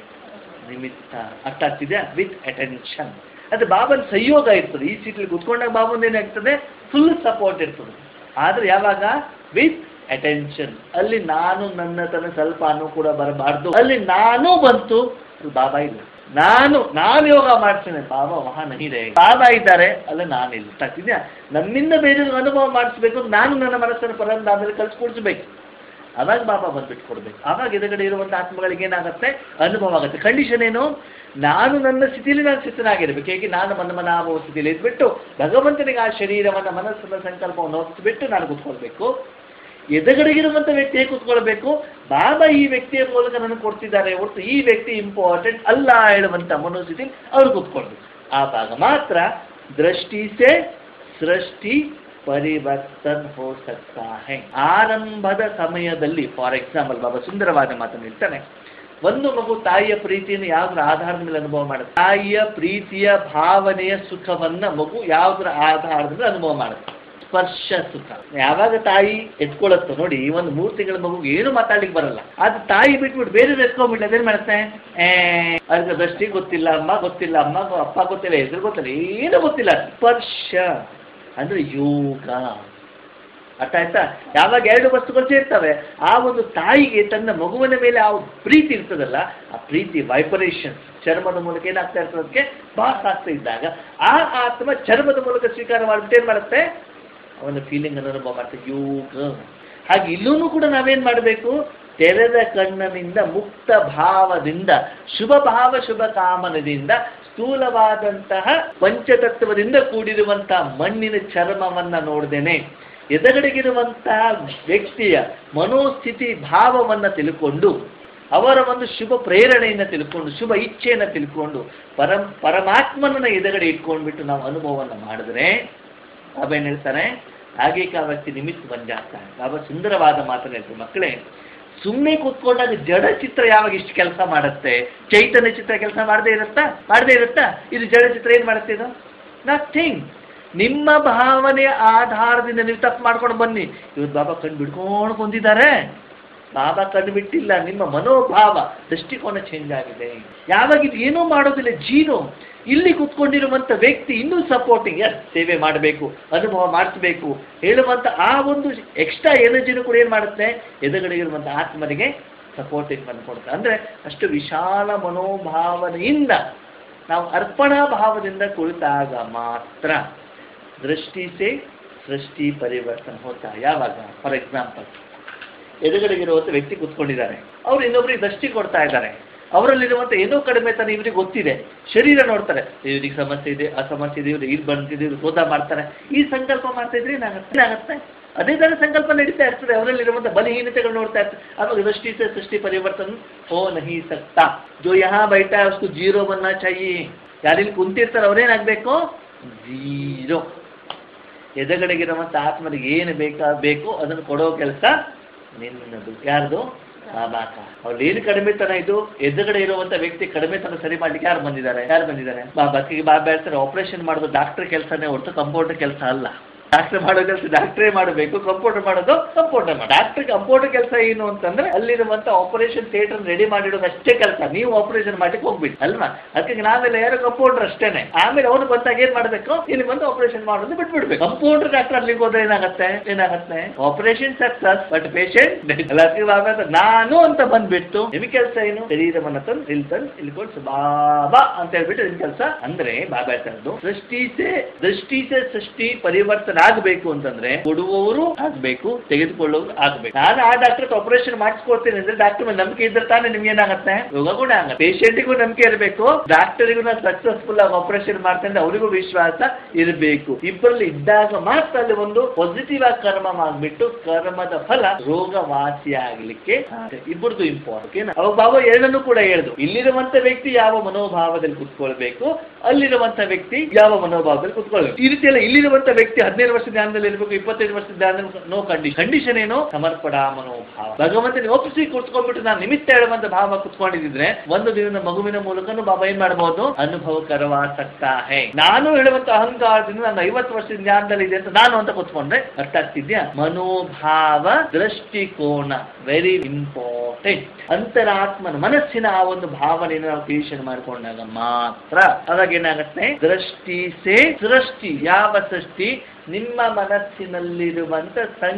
ನಿಮಿತ್ತ ಅರ್ಥ ಆಗ್ತಿದೆ ವಿತ್ ಅಟೆನ್ಷನ್ ಅದು ಬಾಬನ್ ಸಂಯೋಗ ಇರ್ತದೆ ಈ ಸೀಟ್ಲಿ ಕುತ್ಕೊಂಡಾಗ ಬಾಬನ್ ಏನಾಗ್ತದೆ ಫುಲ್ ಸಪೋರ್ಟ್ ಇರ್ತದೆ ಆದರೆ ಯಾವಾಗ ವಿತ್ ಅಟೆನ್ಷನ್ ಅಲ್ಲಿ ನಾನು ನನ್ನ ತನ ಸ್ವಲ್ಪ ಅನ್ನು ಕೂಡ ಬರಬಾರ್ದು ಅಲ್ಲಿ ನಾನು ಬಂತು ಅಲ್ಲಿ ಬಾಬಾ ಇಲ್ಲ ನಾನು ನಾನು ಯೋಗ ಮಾಡ್ತೇನೆ ಬಾಬಾ ವಾಹನ ಇದೆ ಬಾಬಾ ಇದ್ದಾರೆ ಅಲ್ಲ ನಾನಿಲ್ಲ ಆಗ್ತಿದ್ಯಾ ನಮ್ಮಿಂದ ಬೇರೆ ಅನುಭವ ಮಾಡಿಸ್ಬೇಕು ನಾನು ನನ್ನ ಮನಸ್ಸನ್ನು ಪರಂದಾದಲ್ಲಿ ಕಳ್ಸಿಕೊಡ್ಸ್ಬೇಕು ಅವಾಗ ಬಾಬಾ ಬಂದ್ಬಿಟ್ಟು ಕೊಡ್ಬೇಕು ಆವಾಗ ಎದುರುಗಡೆ ಇರುವಂಥ ಆತ್ಮಗಳಿಗೆ ಏನಾಗುತ್ತೆ ಅನುಭವ ಆಗುತ್ತೆ ಕಂಡೀಷನ್ ಏನು ನಾನು ನನ್ನ ಸ್ಥಿತಿಯಲ್ಲಿ ನಾನು ಸ್ಥಿತನಾಗಿರ್ಬೇಕು ಹೇಗೆ ನಾನು ಮನ ಮನಾಭವ ಸ್ಥಿತಿಯಲ್ಲಿ ಇದ್ಬಿಟ್ಟು ಭಗವಂತನಿಗೆ ಆ ಶರೀರವನ್ನು ಮನಸ್ಸನ್ನ ಸಂಕಲ್ಪವನ್ನು ಒಪ್ಪಿಬಿಟ್ಟು ನಾನು ಕೂತ್ಕೊಳ್ಬೇಕು ಎದುರುಗಡೆಗಿರುವಂಥ ವ್ಯಕ್ತಿ ಹೇಗೆ ಕೂತ್ಕೊಳ್ಬೇಕು ಬಾಬಾ ಈ ವ್ಯಕ್ತಿಯ ಮೂಲಕ ನನಗೆ ಕೊಡ್ತಿದ್ದಾರೆ ಹೊರತು ಈ ವ್ಯಕ್ತಿ ಇಂಪಾರ್ಟೆಂಟ್ ಅಲ್ಲ ಹೇಳುವಂಥ ಮನೋಸ್ಥಿತಿ ಅವ್ರು ಕೂತ್ಕೊಳ್ಬೇಕು ಆವಾಗ ಮಾತ್ರ ದೃಷ್ಟಿ ಸೆ ಸೃಷ್ಟಿ ಪರಿವರ್ತನ್ ಹೋ ಸಕ್ತಾ ಹೈ ಆರಂಭದ ಸಮಯದಲ್ಲಿ ಫಾರ್ ಎಕ್ಸಾಂಪಲ್ ಬಾಬಾ ಸುಂದರವಾದ ಮಾತನ್ನು ಹೇಳ್ತಾನೆ ಒಂದು ಮಗು ತಾಯಿಯ ಪ್ರೀತಿಯನ್ನು ಯಾವುದರ ಆಧಾರದ ಮೇಲೆ ಅನುಭವ ಮಾಡುತ್ತೆ ತಾಯಿಯ ಪ್ರೀತಿಯ ಭಾವನೆಯ ಸುಖವನ್ನ ಮಗು ಯಾವುದರ ಆಧಾರದ ಮೇಲೆ ಅನುಭವ ಮಾಡುತ್ತೆ ಸ್ಪರ್ಶ ಸುಖ ಯಾವಾಗ ತಾಯಿ ಎತ್ಕೊಳ್ಳುತ್ತೋ ನೋಡಿ ಈ ಒಂದು ಮೂರು ತಿಂಗಳ ಮಗುಗೆ ಏನು ಮಾತಾಡ್ಲಿಕ್ಕೆ ಬರಲ್ಲ ಅದು ತಾಯಿ ಬಿಟ್ಬಿಟ್ಟು ಬೇರೆ ಎತ್ಕೊಂಡ್ಬಿಟ್ಟು ಅದೇನು ಮಾಡುತ್ತೆ ಏ ಅದಕ್ಕೆ ದೃಷ್ಟಿ ಗೊತ್ತಿಲ್ಲ ಅಮ್ಮ ಗೊತ್ತಿಲ್ಲ ಅಮ್ಮ ಅಪ್ಪ ಗೊತ್ತಿಲ್ಲ ಹೆಸರು ಗೊತ್ತಿಲ್ಲ ಏನು ಗೊತ್ತಿಲ್ಲ ಸ್ಪರ್ಶ ಅಂದ್ರೆ ಯೋಗ ಅರ್ಥ ಆಯ್ತಾ ಯಾವಾಗ ಎರಡು ವಸ್ತುಗಳು ಸೇರ್ತವೆ ಆ ಒಂದು ತಾಯಿಗೆ ತನ್ನ ಮಗುವಿನ ಮೇಲೆ ಆ ಪ್ರೀತಿ ಇರ್ತದಲ್ಲ ಆ ಪ್ರೀತಿ ವೈಬ್ರೇಷನ್ ಚರ್ಮದ ಮೂಲಕ ಏನಾಗ್ತಾ ಇರ್ತದೆ ಅದಕ್ಕೆ ಪಾಸ್ ಆಗ್ತಾ ಇದ್ದಾಗ ಆ ಆತ್ಮ ಚರ್ಮದ ಮೂಲಕ ಸ್ವೀಕಾರ ಮಾಡಿಬಿಟ್ಟು ಏನು ಮಾಡುತ್ತೆ ಅವನ ಫೀಲಿಂಗ್ ಅನ್ನು ಅನುಭವ ಮಾಡುತ್ತೆ ಯೋಗ ಹಾಗೆ ಇಲ್ಲೂ ಕೂಡ ನಾವೇನು ಮಾಡಬೇಕು ತೆರೆದ ಕಣ್ಣನಿಂದ ಮುಕ್ತ ಭಾವದಿಂದ ಶುಭ ಭಾವ ಶುಭ ಕಾಮನದಿಂದ ಸ್ಥೂಲವಾದಂತಹ ಪಂಚತತ್ವದಿಂದ ಕೂಡಿರುವಂತಹ ಮಣ್ಣಿನ ಚರ್ಮವನ್ನ ನೋಡ್ದೇನೆ ಎದುರುಗಡೆಗಿರುವಂತಹ ವ್ಯಕ್ತಿಯ ಮನೋಸ್ಥಿತಿ ಭಾವವನ್ನು ತಿಳ್ಕೊಂಡು ಅವರ ಒಂದು ಶುಭ ಪ್ರೇರಣೆಯನ್ನು ತಿಳ್ಕೊಂಡು ಶುಭ ಇಚ್ಛೆಯನ್ನು ತಿಳ್ಕೊಂಡು ಪರಂ ಪರಮಾತ್ಮನನ್ನ ಎದುರುಗಡೆ ಇಟ್ಕೊಂಡ್ಬಿಟ್ಟು ನಾವು ಅನುಭವವನ್ನು ಮಾಡಿದ್ರೆ ಬಾಬಾ ಏನ್ ಹೇಳ್ತಾರೆ ಹಾಗೆ ಕಾ ವ್ಯಕ್ತಿ ನಿಮಿತ್ತ ಬಂಜಾಗ್ತಾನೆ ಬಾಬಾ ಸುಂದರವಾದ ಮಾತನ್ನ ಹೇಳ್ತಾರೆ ಮಕ್ಕಳೇ ಸುಮ್ಮನೆ ಕೂತ್ಕೊಂಡಾಗ ಜಡ ಚಿತ್ರ ಯಾವಾಗ ಇಷ್ಟು ಕೆಲಸ ಮಾಡುತ್ತೆ ಚೈತನ್ಯ ಚಿತ್ರ ಕೆಲಸ ಮಾಡದೇ ಇರುತ್ತಾ ಮಾಡದೇ ಇರುತ್ತಾ ಇದು ಜಡ ಚಿತ್ರ ಏನ್ ಮಾಡುತ್ತೆ ಇದು ನಥಿಂಗ್ ನಿಮ್ಮ ಭಾವನೆಯ ಆಧಾರದಿಂದ ನೀವು ತಪ್ಪು ಮಾಡ್ಕೊಂಡು ಬನ್ನಿ ಇವತ್ತು ಬಾಬಾ ಕಣ್ಣು ಬಿಡ್ಕೊಂಡು ಬಂದಿದ್ದಾರೆ ಬಾಬಾ ಕಣ್ಣು ಬಿಟ್ಟಿಲ್ಲ ನಿಮ್ಮ ಮನೋಭಾವ ದೃಷ್ಟಿಕೋನ ಚೇಂಜ್ ಆಗಿದೆ ಯಾವಾಗ ಇದು ಏನೂ ಮಾಡೋದಿಲ್ಲ ಜೀರೋ ಇಲ್ಲಿ ಕೂತ್ಕೊಂಡಿರುವಂಥ ವ್ಯಕ್ತಿ ಇನ್ನೂ ಸಪೋರ್ಟಿಂಗ್ ಎಸ್ ಸೇವೆ ಮಾಡಬೇಕು ಅನುಭವ ಮಾಡಿಸ್ಬೇಕು ಹೇಳುವಂಥ ಆ ಒಂದು ಎಕ್ಸ್ಟ್ರಾ ಎನರ್ಜಿನೂ ಕೂಡ ಏನು ಮಾಡುತ್ತೆ ಎದುರುಗಡೆ ಇರುವಂಥ ಆತ್ಮನಿಗೆ ಸಪೋರ್ಟಿಂಗ್ ಬಂದು ಕೊಡುತ್ತೆ ಅಂದರೆ ಅಷ್ಟು ವಿಶಾಲ ಮನೋಭಾವನೆಯಿಂದ ನಾವು ಅರ್ಪಣಾ ಭಾವದಿಂದ ಕುಳಿತಾಗ ಮಾತ್ರ ದೃಷ್ಟಿ ಸೇ ಸೃಷ್ಟಿ ಪರಿವರ್ತನೆ ಹೋತಾ ಯಾವಾಗ ಫಾರ್ ಎಕ್ಸಾಂಪಲ್ ಎದುರುಗಡೆಗಿರುವಂಥ ವ್ಯಕ್ತಿ ಕೂತ್ಕೊಂಡಿದ್ದಾರೆ ಅವ್ರು ಇನ್ನೊಬ್ರಿಗೆ ದೃಷ್ಟಿ ಕೊಡ್ತಾ ಇದ್ದಾರೆ ಅವರಲ್ಲಿರುವಂಥ ಏನೋ ಕಡಿಮೆತನ ಇವರಿಗೆ ಗೊತ್ತಿದೆ ಶರೀರ ನೋಡ್ತಾರೆ ಇವ್ರಿಗೆ ಸಮಸ್ಯೆ ಇದೆ ಆ ಸಮಸ್ಯೆ ಇದೆ ಇವ್ರು ಇದು ಬಂದಿದೆ ಇವ್ರು ಶೋಧ ಮಾಡ್ತಾರೆ ಈ ಸಂಕಲ್ಪ ಮಾಡ್ತಾ ಇದ್ರೆ ಏನಾಗುತ್ತೆ ಏನಾಗುತ್ತೆ ಅದೇ ಥರ ಸಂಕಲ್ಪ ನಡೀತಾ ಇರ್ತದೆ ಅವರಲ್ಲಿರುವಂಥ ಬಲಹೀನತೆಗಳು ನೋಡ್ತಾ ಇರ್ತಾರೆ ಅವಾಗ ದೃಷ್ಟಿ से ಸೃಷ್ಟಿ ಪರಿವರ್ತನ ಹೋ ನಹಿ ಸಕ್ತಾ ಜೋ ಯಹಾ ಬೈಠಾ है, उसको ಜೀರೋ ಬನ್ನ चाहिए ಯಾರಿಲ್ಲಿ ಕುಂತಿರ್ತಾರೆ ಅವ್ರೇನಾಗಬೇಕು ಜೀರೋ ಎದುರುಗಡೆಗಿರುವಂಥ ಆತ್ಮನಿಗೆ ಏನು ಬೇಕಾ ಬೇಕೋ ಅದನ್ನು ಕೊಡೋ ಕೆಲಸ ನಿನ್ನದು ಯಾರ್ದು ಬಾಬಾಕ ಅವ್ರು ಏನು ಕಡಿಮೆತನ ಇದು ಎದುರುಗಡೆ ಇರುವಂತ ವ್ಯಕ್ತಿ ಕಡಿಮೆತನ ಸರಿ ಮಾಡ್ಲಿಕ್ಕೆ ಯಾರು ಬಂದಿದ್ದಾರೆ ಯಾರು ಬಂದಿದ್ದಾರೆ ಬಾಬಾಕಿಗೆ ಬಾಬಾ ಹೇಳ್ತಾರೆ ಆಪರೇಷನ್ ಮಾಡೋದು ಡಾಕ್ಟರ್ ಕೆಲಸನೇ ಹೊರತು ಕಂಪೌಂಡರ್ ಕೆಲಸ ಅಲ್ಲ ಡಾಕ್ಟರ್ ಮಾಡೋ ಕೆಲಸ ಡಾಕ್ಟ್ರೇ ಮಾಡಬೇಕು ಕಂಪೌಂಡರ್ ಮಾಡೋದು ಕಂಪೌಂಡರ್ ಮಾಡಿ ಡಾಕ್ಟರ್ ಕಂಪೌಂಡರ್ ಕೆಲಸ ಏನು ಅಂತಂದ್ರೆ ಅಲ್ಲಿರುವಂತ ಆಪರೇಷನ್ ಥಿಯೇಟರ್ ರೆಡಿ ಮಾಡಿಡೋದು ಅಷ್ಟೇ ಕೆಲಸ ನೀವು ಆಪರೇಷನ್ ಮಾಡ್ಲಿಕ್ಕೆ ಹೋಗ್ಬಿಟ್ಟು ಅಲ್ವಾ ಅದಕ್ಕೆ ನಾವೆಲ್ಲ ಯಾರು ಕಂಪೌಂಡರ್ ಅಷ್ಟೇನೆ ಆಮೇಲೆ ಅವನು ಬಂದಾಗ ಏನ್ ಮಾಡ್ಬೇಕು ಇಲ್ಲಿ ಬಂದು ಆಪರೇಷನ್ ಮಾಡೋದು ಬಿಟ್ಬಿಡ್ಬೇಕು ಕಂಪೌಂಡರ್ ಡಾಕ್ಟರ್ ಅಲ್ಲಿಗೆ ಹೋದ್ರೆ ಏನಾಗತ್ತೆ ಏನಾಗತ್ತೆ ಆಪರೇಷನ್ ಸಕ್ಸಸ್ ಬಟ್ ಪೇಷಂಟ್ ಅದಕ್ಕೆ ಬಾಬಾ ಅಂತ ನಾನು ಅಂತ ಬಂದ್ಬಿಟ್ಟು ನಿಮಗೆ ಕೆಲಸ ಏನು ಶರೀರವನ್ನ ತಂದು ಇಲ್ಲಿ ತಂದು ಇಲ್ಲಿ ಕೊಡ್ಸು ಬಾಬಾ ಅಂತ ಹೇಳ್ಬಿಟ್ಟು ನಿಮ್ ಕೆಲಸ ಅಂದ್ರೆ ಬಾಬಾ ಹೇಳ್ತಾ ಸೃಷ್ಟಿ ಸೇ ದೃಷ್ಟಿ ಸೇ ಸೃಷ್ಟಿ ಪರಿವರ್ತನೆ ಆಗ್ಬೇಕು ಅಂತಂದ್ರೆ ಕೊಡುವವರು ಆಗ್ಬೇಕು ತೆಗೆದುಕೊಳ್ಳೋರು ಆಗ್ಬೇಕು ನಾನು ಆ ಡಾಕ್ಟರ್ ಆಪರೇಷನ್ ಮಾಡಿಸ್ಕೊಡ್ತೀನಿ ಅಂದ್ರೆ ಡಾಕ್ಟರ್ ಮೇಲೆ ನಂಬಿಕೆ ಇದ್ರೆ ತಾನೇ ನಿಮ್ಗೆ ಏನಾಗುತ್ತೆ ಯೋಗ ಕೂಡ ಆಗುತ್ತೆ ಪೇಷಂಟಿಗೂ ನಂಬಿಕೆ ಇರಬೇಕು ಡಾಕ್ಟರಿಗೂ ನಾನು ಸಕ್ಸಸ್ಫುಲ್ ಆಗಿ ಆಪರೇಷನ್ ಮಾಡ್ತೇನೆ ಅಂದ್ರೆ ಅವರಿಗೂ ವಿಶ್ವಾಸ ಇರಬೇಕು ಇಬ್ಬರಲ್ಲಿ ಇದ್ದಾಗ ಮಾತ್ರ ಅಲ್ಲಿ ಒಂದು ಪಾಸಿಟಿವ್ ಆಗಿ ಕರ್ಮ ಮಾಡ್ಬಿಟ್ಟು ಕರ್ಮದ ಫಲ ರೋಗ ವಾಸಿ ಆಗ್ಲಿಕ್ಕೆ ಇಬ್ಬರದು ಇಂಪಾರ್ಟೆಂಟ್ ಅವಾಗ ಬಾಬಾ ಎರಡನ್ನೂ ಕೂಡ ಹೇಳಿದ್ರು ಇಲ್ಲಿರುವಂತ ವ್ಯಕ್ತಿ ಯಾವ ಮನೋಭಾವದಲ್ಲಿ ಕುತ್ಕೊಳ್ಬೇಕು ಅಲ್ಲಿರುವಂತ ವ್ಯಕ್ತಿ ಯಾವ ಮನೋಭಾವದಲ್ಲಿ ಕುತ್ಕೊಳ್ಬೇಕು ಈ ರೀತಿ ಎಲ್ಲ ಇಲ್ಲಿರುವಂತ ವ್ಯಕ್ತಿ ಹದಿನೈದು ವರ್ಷದ ಧ್ಯಾನದಲ್ಲಿ ಇರಬೇಕು ಇಪ್ಪತ್ತೈದು ವರ್ಷದ ಧ್ಯಾನದಲ್ಲಿ ನೋ ಕಂಡೀಷನ್ ಕಂಡೀಷನ್ ಏನು ಸಮರ್ಪಣಾ ಮನೋಭಾವ ಭಗವಂತನ ಒಪ್ಪಿಸಿ ಕುತ್ಕೊಂಡ್ಬಿಟ್ಟು ನಾನು ನಿಮಿತ್ತ ಹೇಳುವಂತ ಭಾವ ಕುತ್ಕೊಂಡಿದ್ರೆ ಒಂದು ದಿನದ ಮಗುವಿನ ಮೂಲಕನೂ ಬಾಬಾ ಏನ್ ಮಾಡಬಹುದು ಅನುಭವ ಸಕ್ತಾ ಹೇ ನಾನು ಹೇಳುವಂತ ಅಹಂಕಾರದಿಂದ ನಾನು ಐವತ್ತು ವರ್ಷದ ಜ್ಞಾನದಲ್ಲಿ ಇದೆ ಅಂತ ನಾನು ಅಂತ ಕುತ್ಕೊಂಡ್ರೆ ಅರ್ಥ ಆಗ್ತಿದ್ಯಾ ಮನೋಭಾವ ದೃಷ್ಟಿಕೋನ ವೆರಿ ಇಂಪಾರ್ಟೆಂಟ್ ಅಂತರಾತ್ಮನ ಮನಸ್ಸಿನ ಆ ಒಂದು ಭಾವನೆಯನ್ನು ನಾವು ಕ್ರಿಯೇಷನ್ ಮಾಡ್ಕೊಂಡಾಗ ಮಾತ್ರ ಅವಾಗ ಏನಾಗುತ್ತೆ ದೃಷ್ಟಿ ಸೇ ಸೃಷ್ಟಿ ಯಾವ ಸೃಷ್ಟಿ ನಿಮ್ಮ ಮನಸ್ಸಿನಲ್ಲಿರುವಂತ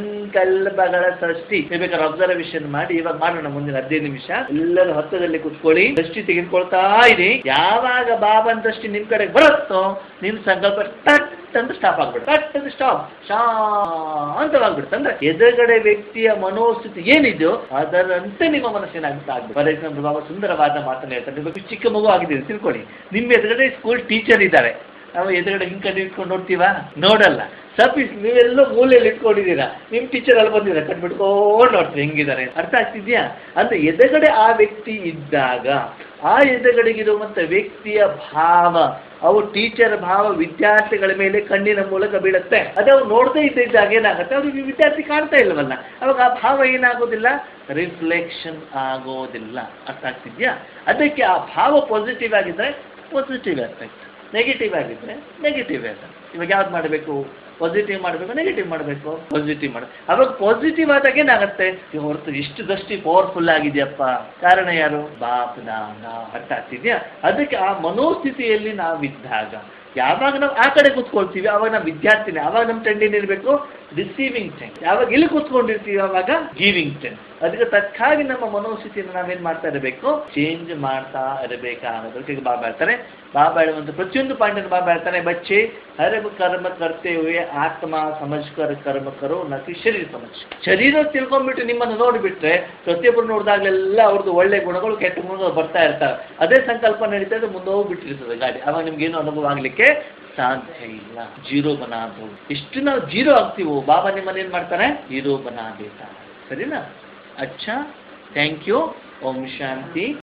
ಸಂಕಲ್ಪಗಳ ಸೃಷ್ಟಿ ನೀವು ಬೇಕಾದ್ರೆ ಅಬ್ಸರ್ವೇಷನ್ ಮಾಡಿ ಇವಾಗ ಮಾಡೋಣ ಮುಂದಿನ ಹದಿನೈದು ನಿಮಿಷ ಎಲ್ಲರೂ ಹತ್ತದಲ್ಲಿ ಕುತ್ಕೊಳ್ಳಿ ದೃಷ್ಟಿ ತೆಗೆದುಕೊಳ್ತಾ ಇರಿ ಯಾವಾಗ ಬಾಬನ್ ದೃಷ್ಟಿ ನಿಮ್ ಕಡೆ ಬರುತ್ತೋ ನಿಮ್ ಸಂಕಲ್ಪ ಟಟ್ ಅಂತ ಸ್ಟಾಪ್ ಆಗ್ಬಿಡುತ್ತೆ ಟಟ್ ಅಂತ ಸ್ಟಾಪ್ ಶಾಂತವಾಗ್ಬಿಡುತ್ತೆ ಅಂದ್ರೆ ಎದುರುಗಡೆ ವ್ಯಕ್ತಿಯ ಮನೋಸ್ಥಿತಿ ಏನಿದೆಯೋ ಅದರಂತೆ ನಿಮ್ಮ ಮನಸ್ಸಿನ ಅಂತ ಆಗ್ಬೇಕು ಫಾರ್ ಎಕ್ಸಾಂಪಲ್ ಬಾಬಾ ಸುಂದರವಾದ ಮಾತನ್ನ ಹೇಳ್ತಾರೆ ನೀವು ಚಿಕ್ಕ ಮಗು ಆಗಿದ್ದೀರಿ ತಿಳ್ಕೊಳ್ಳಿ ನಿಮ್ಮ ಎದುರುಗಡೆ ಸ್ಕೂಲ್ ಟೀಚರ್ ಇದ್ದಾರೆ ನಾವು ಎದುರುಗಡೆ ಹಿಂಗ್ ಕಡೆ ಇಟ್ಕೊಂಡು ನೋಡ್ತೀವಾ ನೋಡಲ್ಲ ಸಪೀಸ್ ನೀವೆಲ್ಲೋ ಮೂಲೆಯಲ್ಲಿ ಇಟ್ಕೊಂಡಿದ್ದೀರಾ ನಿಮ್ ಟೀಚರ್ ಅಲ್ಲಿ ಬಂದಿರ ಕಟ್ಬಿಟ್ಕೊಂಡು ನೋಡ್ತೀರಿ ಹೆಂಗಿದ್ದಾರೆ ಅರ್ಥ ಆಗ್ತಿದ್ಯಾ ಅಂದ್ರೆ ಎದುರುಗಡೆ ಆ ವ್ಯಕ್ತಿ ಇದ್ದಾಗ ಆ ಎದುರುಗಡೆಗಿರುವಂತ ವ್ಯಕ್ತಿಯ ಭಾವ ಅವು ಟೀಚರ್ ಭಾವ ವಿದ್ಯಾರ್ಥಿಗಳ ಮೇಲೆ ಕಣ್ಣಿನ ಮೂಲಕ ಬೀಳುತ್ತೆ ಅದೇ ಅವ್ರು ನೋಡದೇ ಇದ್ದಾಗ ಏನಾಗುತ್ತೆ ಅವ್ರಿಗೆ ವಿದ್ಯಾರ್ಥಿ ಕಾಣ್ತಾ ಇಲ್ವಲ್ಲ ಅವಾಗ ಆ ಭಾವ ಏನಾಗೋದಿಲ್ಲ ರಿಫ್ಲೆಕ್ಷನ್ ಆಗೋದಿಲ್ಲ ಅರ್ಥ ಆಗ್ತಿದ್ಯಾ ಅದಕ್ಕೆ ಆ ಭಾವ ಪಾಸಿಟಿವ್ ಆಗಿದ್ರೆ ಪಾಸಿಟಿವ್ ಎಫೆಕ್ಟ್ ನೆಗೆಟಿವ್ ಆಗಿದ್ರೆ ನೆಗೆಟಿವ್ ಎಫೆಕ್ಟ್ ಇವಾಗ ಯಾವ್ದು ಮಾಡಬೇಕು ಪಾಸಿಟಿವ್ ಮಾಡಬೇಕು ನೆಗೆಟಿವ್ ಮಾಡಬೇಕು ಪಾಸಿಟಿವ್ ಮಾಡ ಅವಾಗ ಪಾಸಿಟಿವ್ ಆದಾಗ ಏನಾಗುತ್ತೆ ಇವ್ ಹೊರತು ಇಷ್ಟು ದೃಷ್ಟಿ ಪವರ್ಫುಲ್ ಆಗಿದೆಯಪ್ಪ ಕಾರಣ ಯಾರು ಬಾಪ್ ದಾನ ಅರ್ಥ ಆಗ್ತಿದ್ಯಾ ಅದಕ್ಕೆ ಆ ಮನೋಸ್ಥಿತಿಯಲ್ಲಿ ನಾವಿದ್ದಾಗ ಯಾವಾಗ ನಾವು ಆ ಕಡೆ ಕೂತ್ಕೊಳ್ತೀವಿ ಅವಾಗ ನಾವು ವಿದ್ಯಾರ್ಥಿನಿ ಅವಾಗ ನಮ್ಮ ಟೆಂಡಿನ ಇರಬೇಕು ರಿಸೀವಿಂಗ್ ಟೆನ್ ಯಾವಾಗ ಇಲ್ಲಿ ಕೂತ್ಕೊಂಡಿರ್ತೀವಿ ಅವಾಗ ಗಿವಿಂಗ್ ಟೆನ್ ಅದಕ್ಕೆ ತಕ್ಕಾಗಿ ನಮ್ಮ ಮನೋಸ್ಥಿತಿಯನ್ನು ನಾವೇನ್ ಮಾಡ್ತಾ ಇರಬೇಕು ಚೇಂಜ್ ಮಾಡ್ತಾ ಇರಬೇಕಾಗೋದಕ್ಕೆ ಬಾಬಾ ಹೇಳ್ತಾರೆ ಬಾಬಾ ಹೇಳುವಂತ ಪ್ರತಿಯೊಂದು ಪಾಯಿಂಟ್ ಬಾಬಾ ಹೇಳ್ತಾನೆ ಬಚ್ಚೆ ಹರಬ ಕರ್ಮ ಕರ್ತೇವೆ ಆತ್ಮ ಸಮಜ್ಕರ ಕರ್ಮ ಕರೋ ನತಿ ಶರೀರ ಸಮಜ್ ಶರೀರ ತಿಳ್ಕೊಂಡ್ಬಿಟ್ಟು ನಿಮ್ಮನ್ನು ನೋಡಿಬಿಟ್ರೆ ಪ್ರತಿಯೊಬ್ಬರು ನೋಡಿದಾಗಲೆಲ್ಲ ಅವ್ರದ್ದು ಒಳ್ಳೆ ಗುಣಗಳು ಕೆಟ್ಟ ಗುಣಗಳು ಬರ್ತಾ ಇರ್ತಾರೆ ಅದೇ ಸಂಕಲ್ಪ ನಡೀತಾ ಇದ್ರೆ ಮುಂದೆ ಹೋಗ್ಬಿಟ್ಟಿರ್ತದೆ ಗಾಡಿ ಅವಾಗ ನಿಮ್ಗೇನು ಅನುಭವ ಆಗ್ಲಿಕ್ಕೆ ಸಾಧ್ಯ ಇಲ್ಲ ಜೀರೋ ಬನಾದು ಎಷ್ಟು ನಾವು ಜೀರೋ ಆಗ್ತೀವೋ ಬಾಬಾ ನಿಮ್ಮನ್ನ ಏನ್ ಮಾಡ್ತಾರೆ ಜೀರೋ ಬನಾ ದೇತಾ ಸರಿನಾ ಅಚ್ಚಾ ಥ್ಯಾಂಕ್ ಯು ಓಂ ಶಾಂತಿ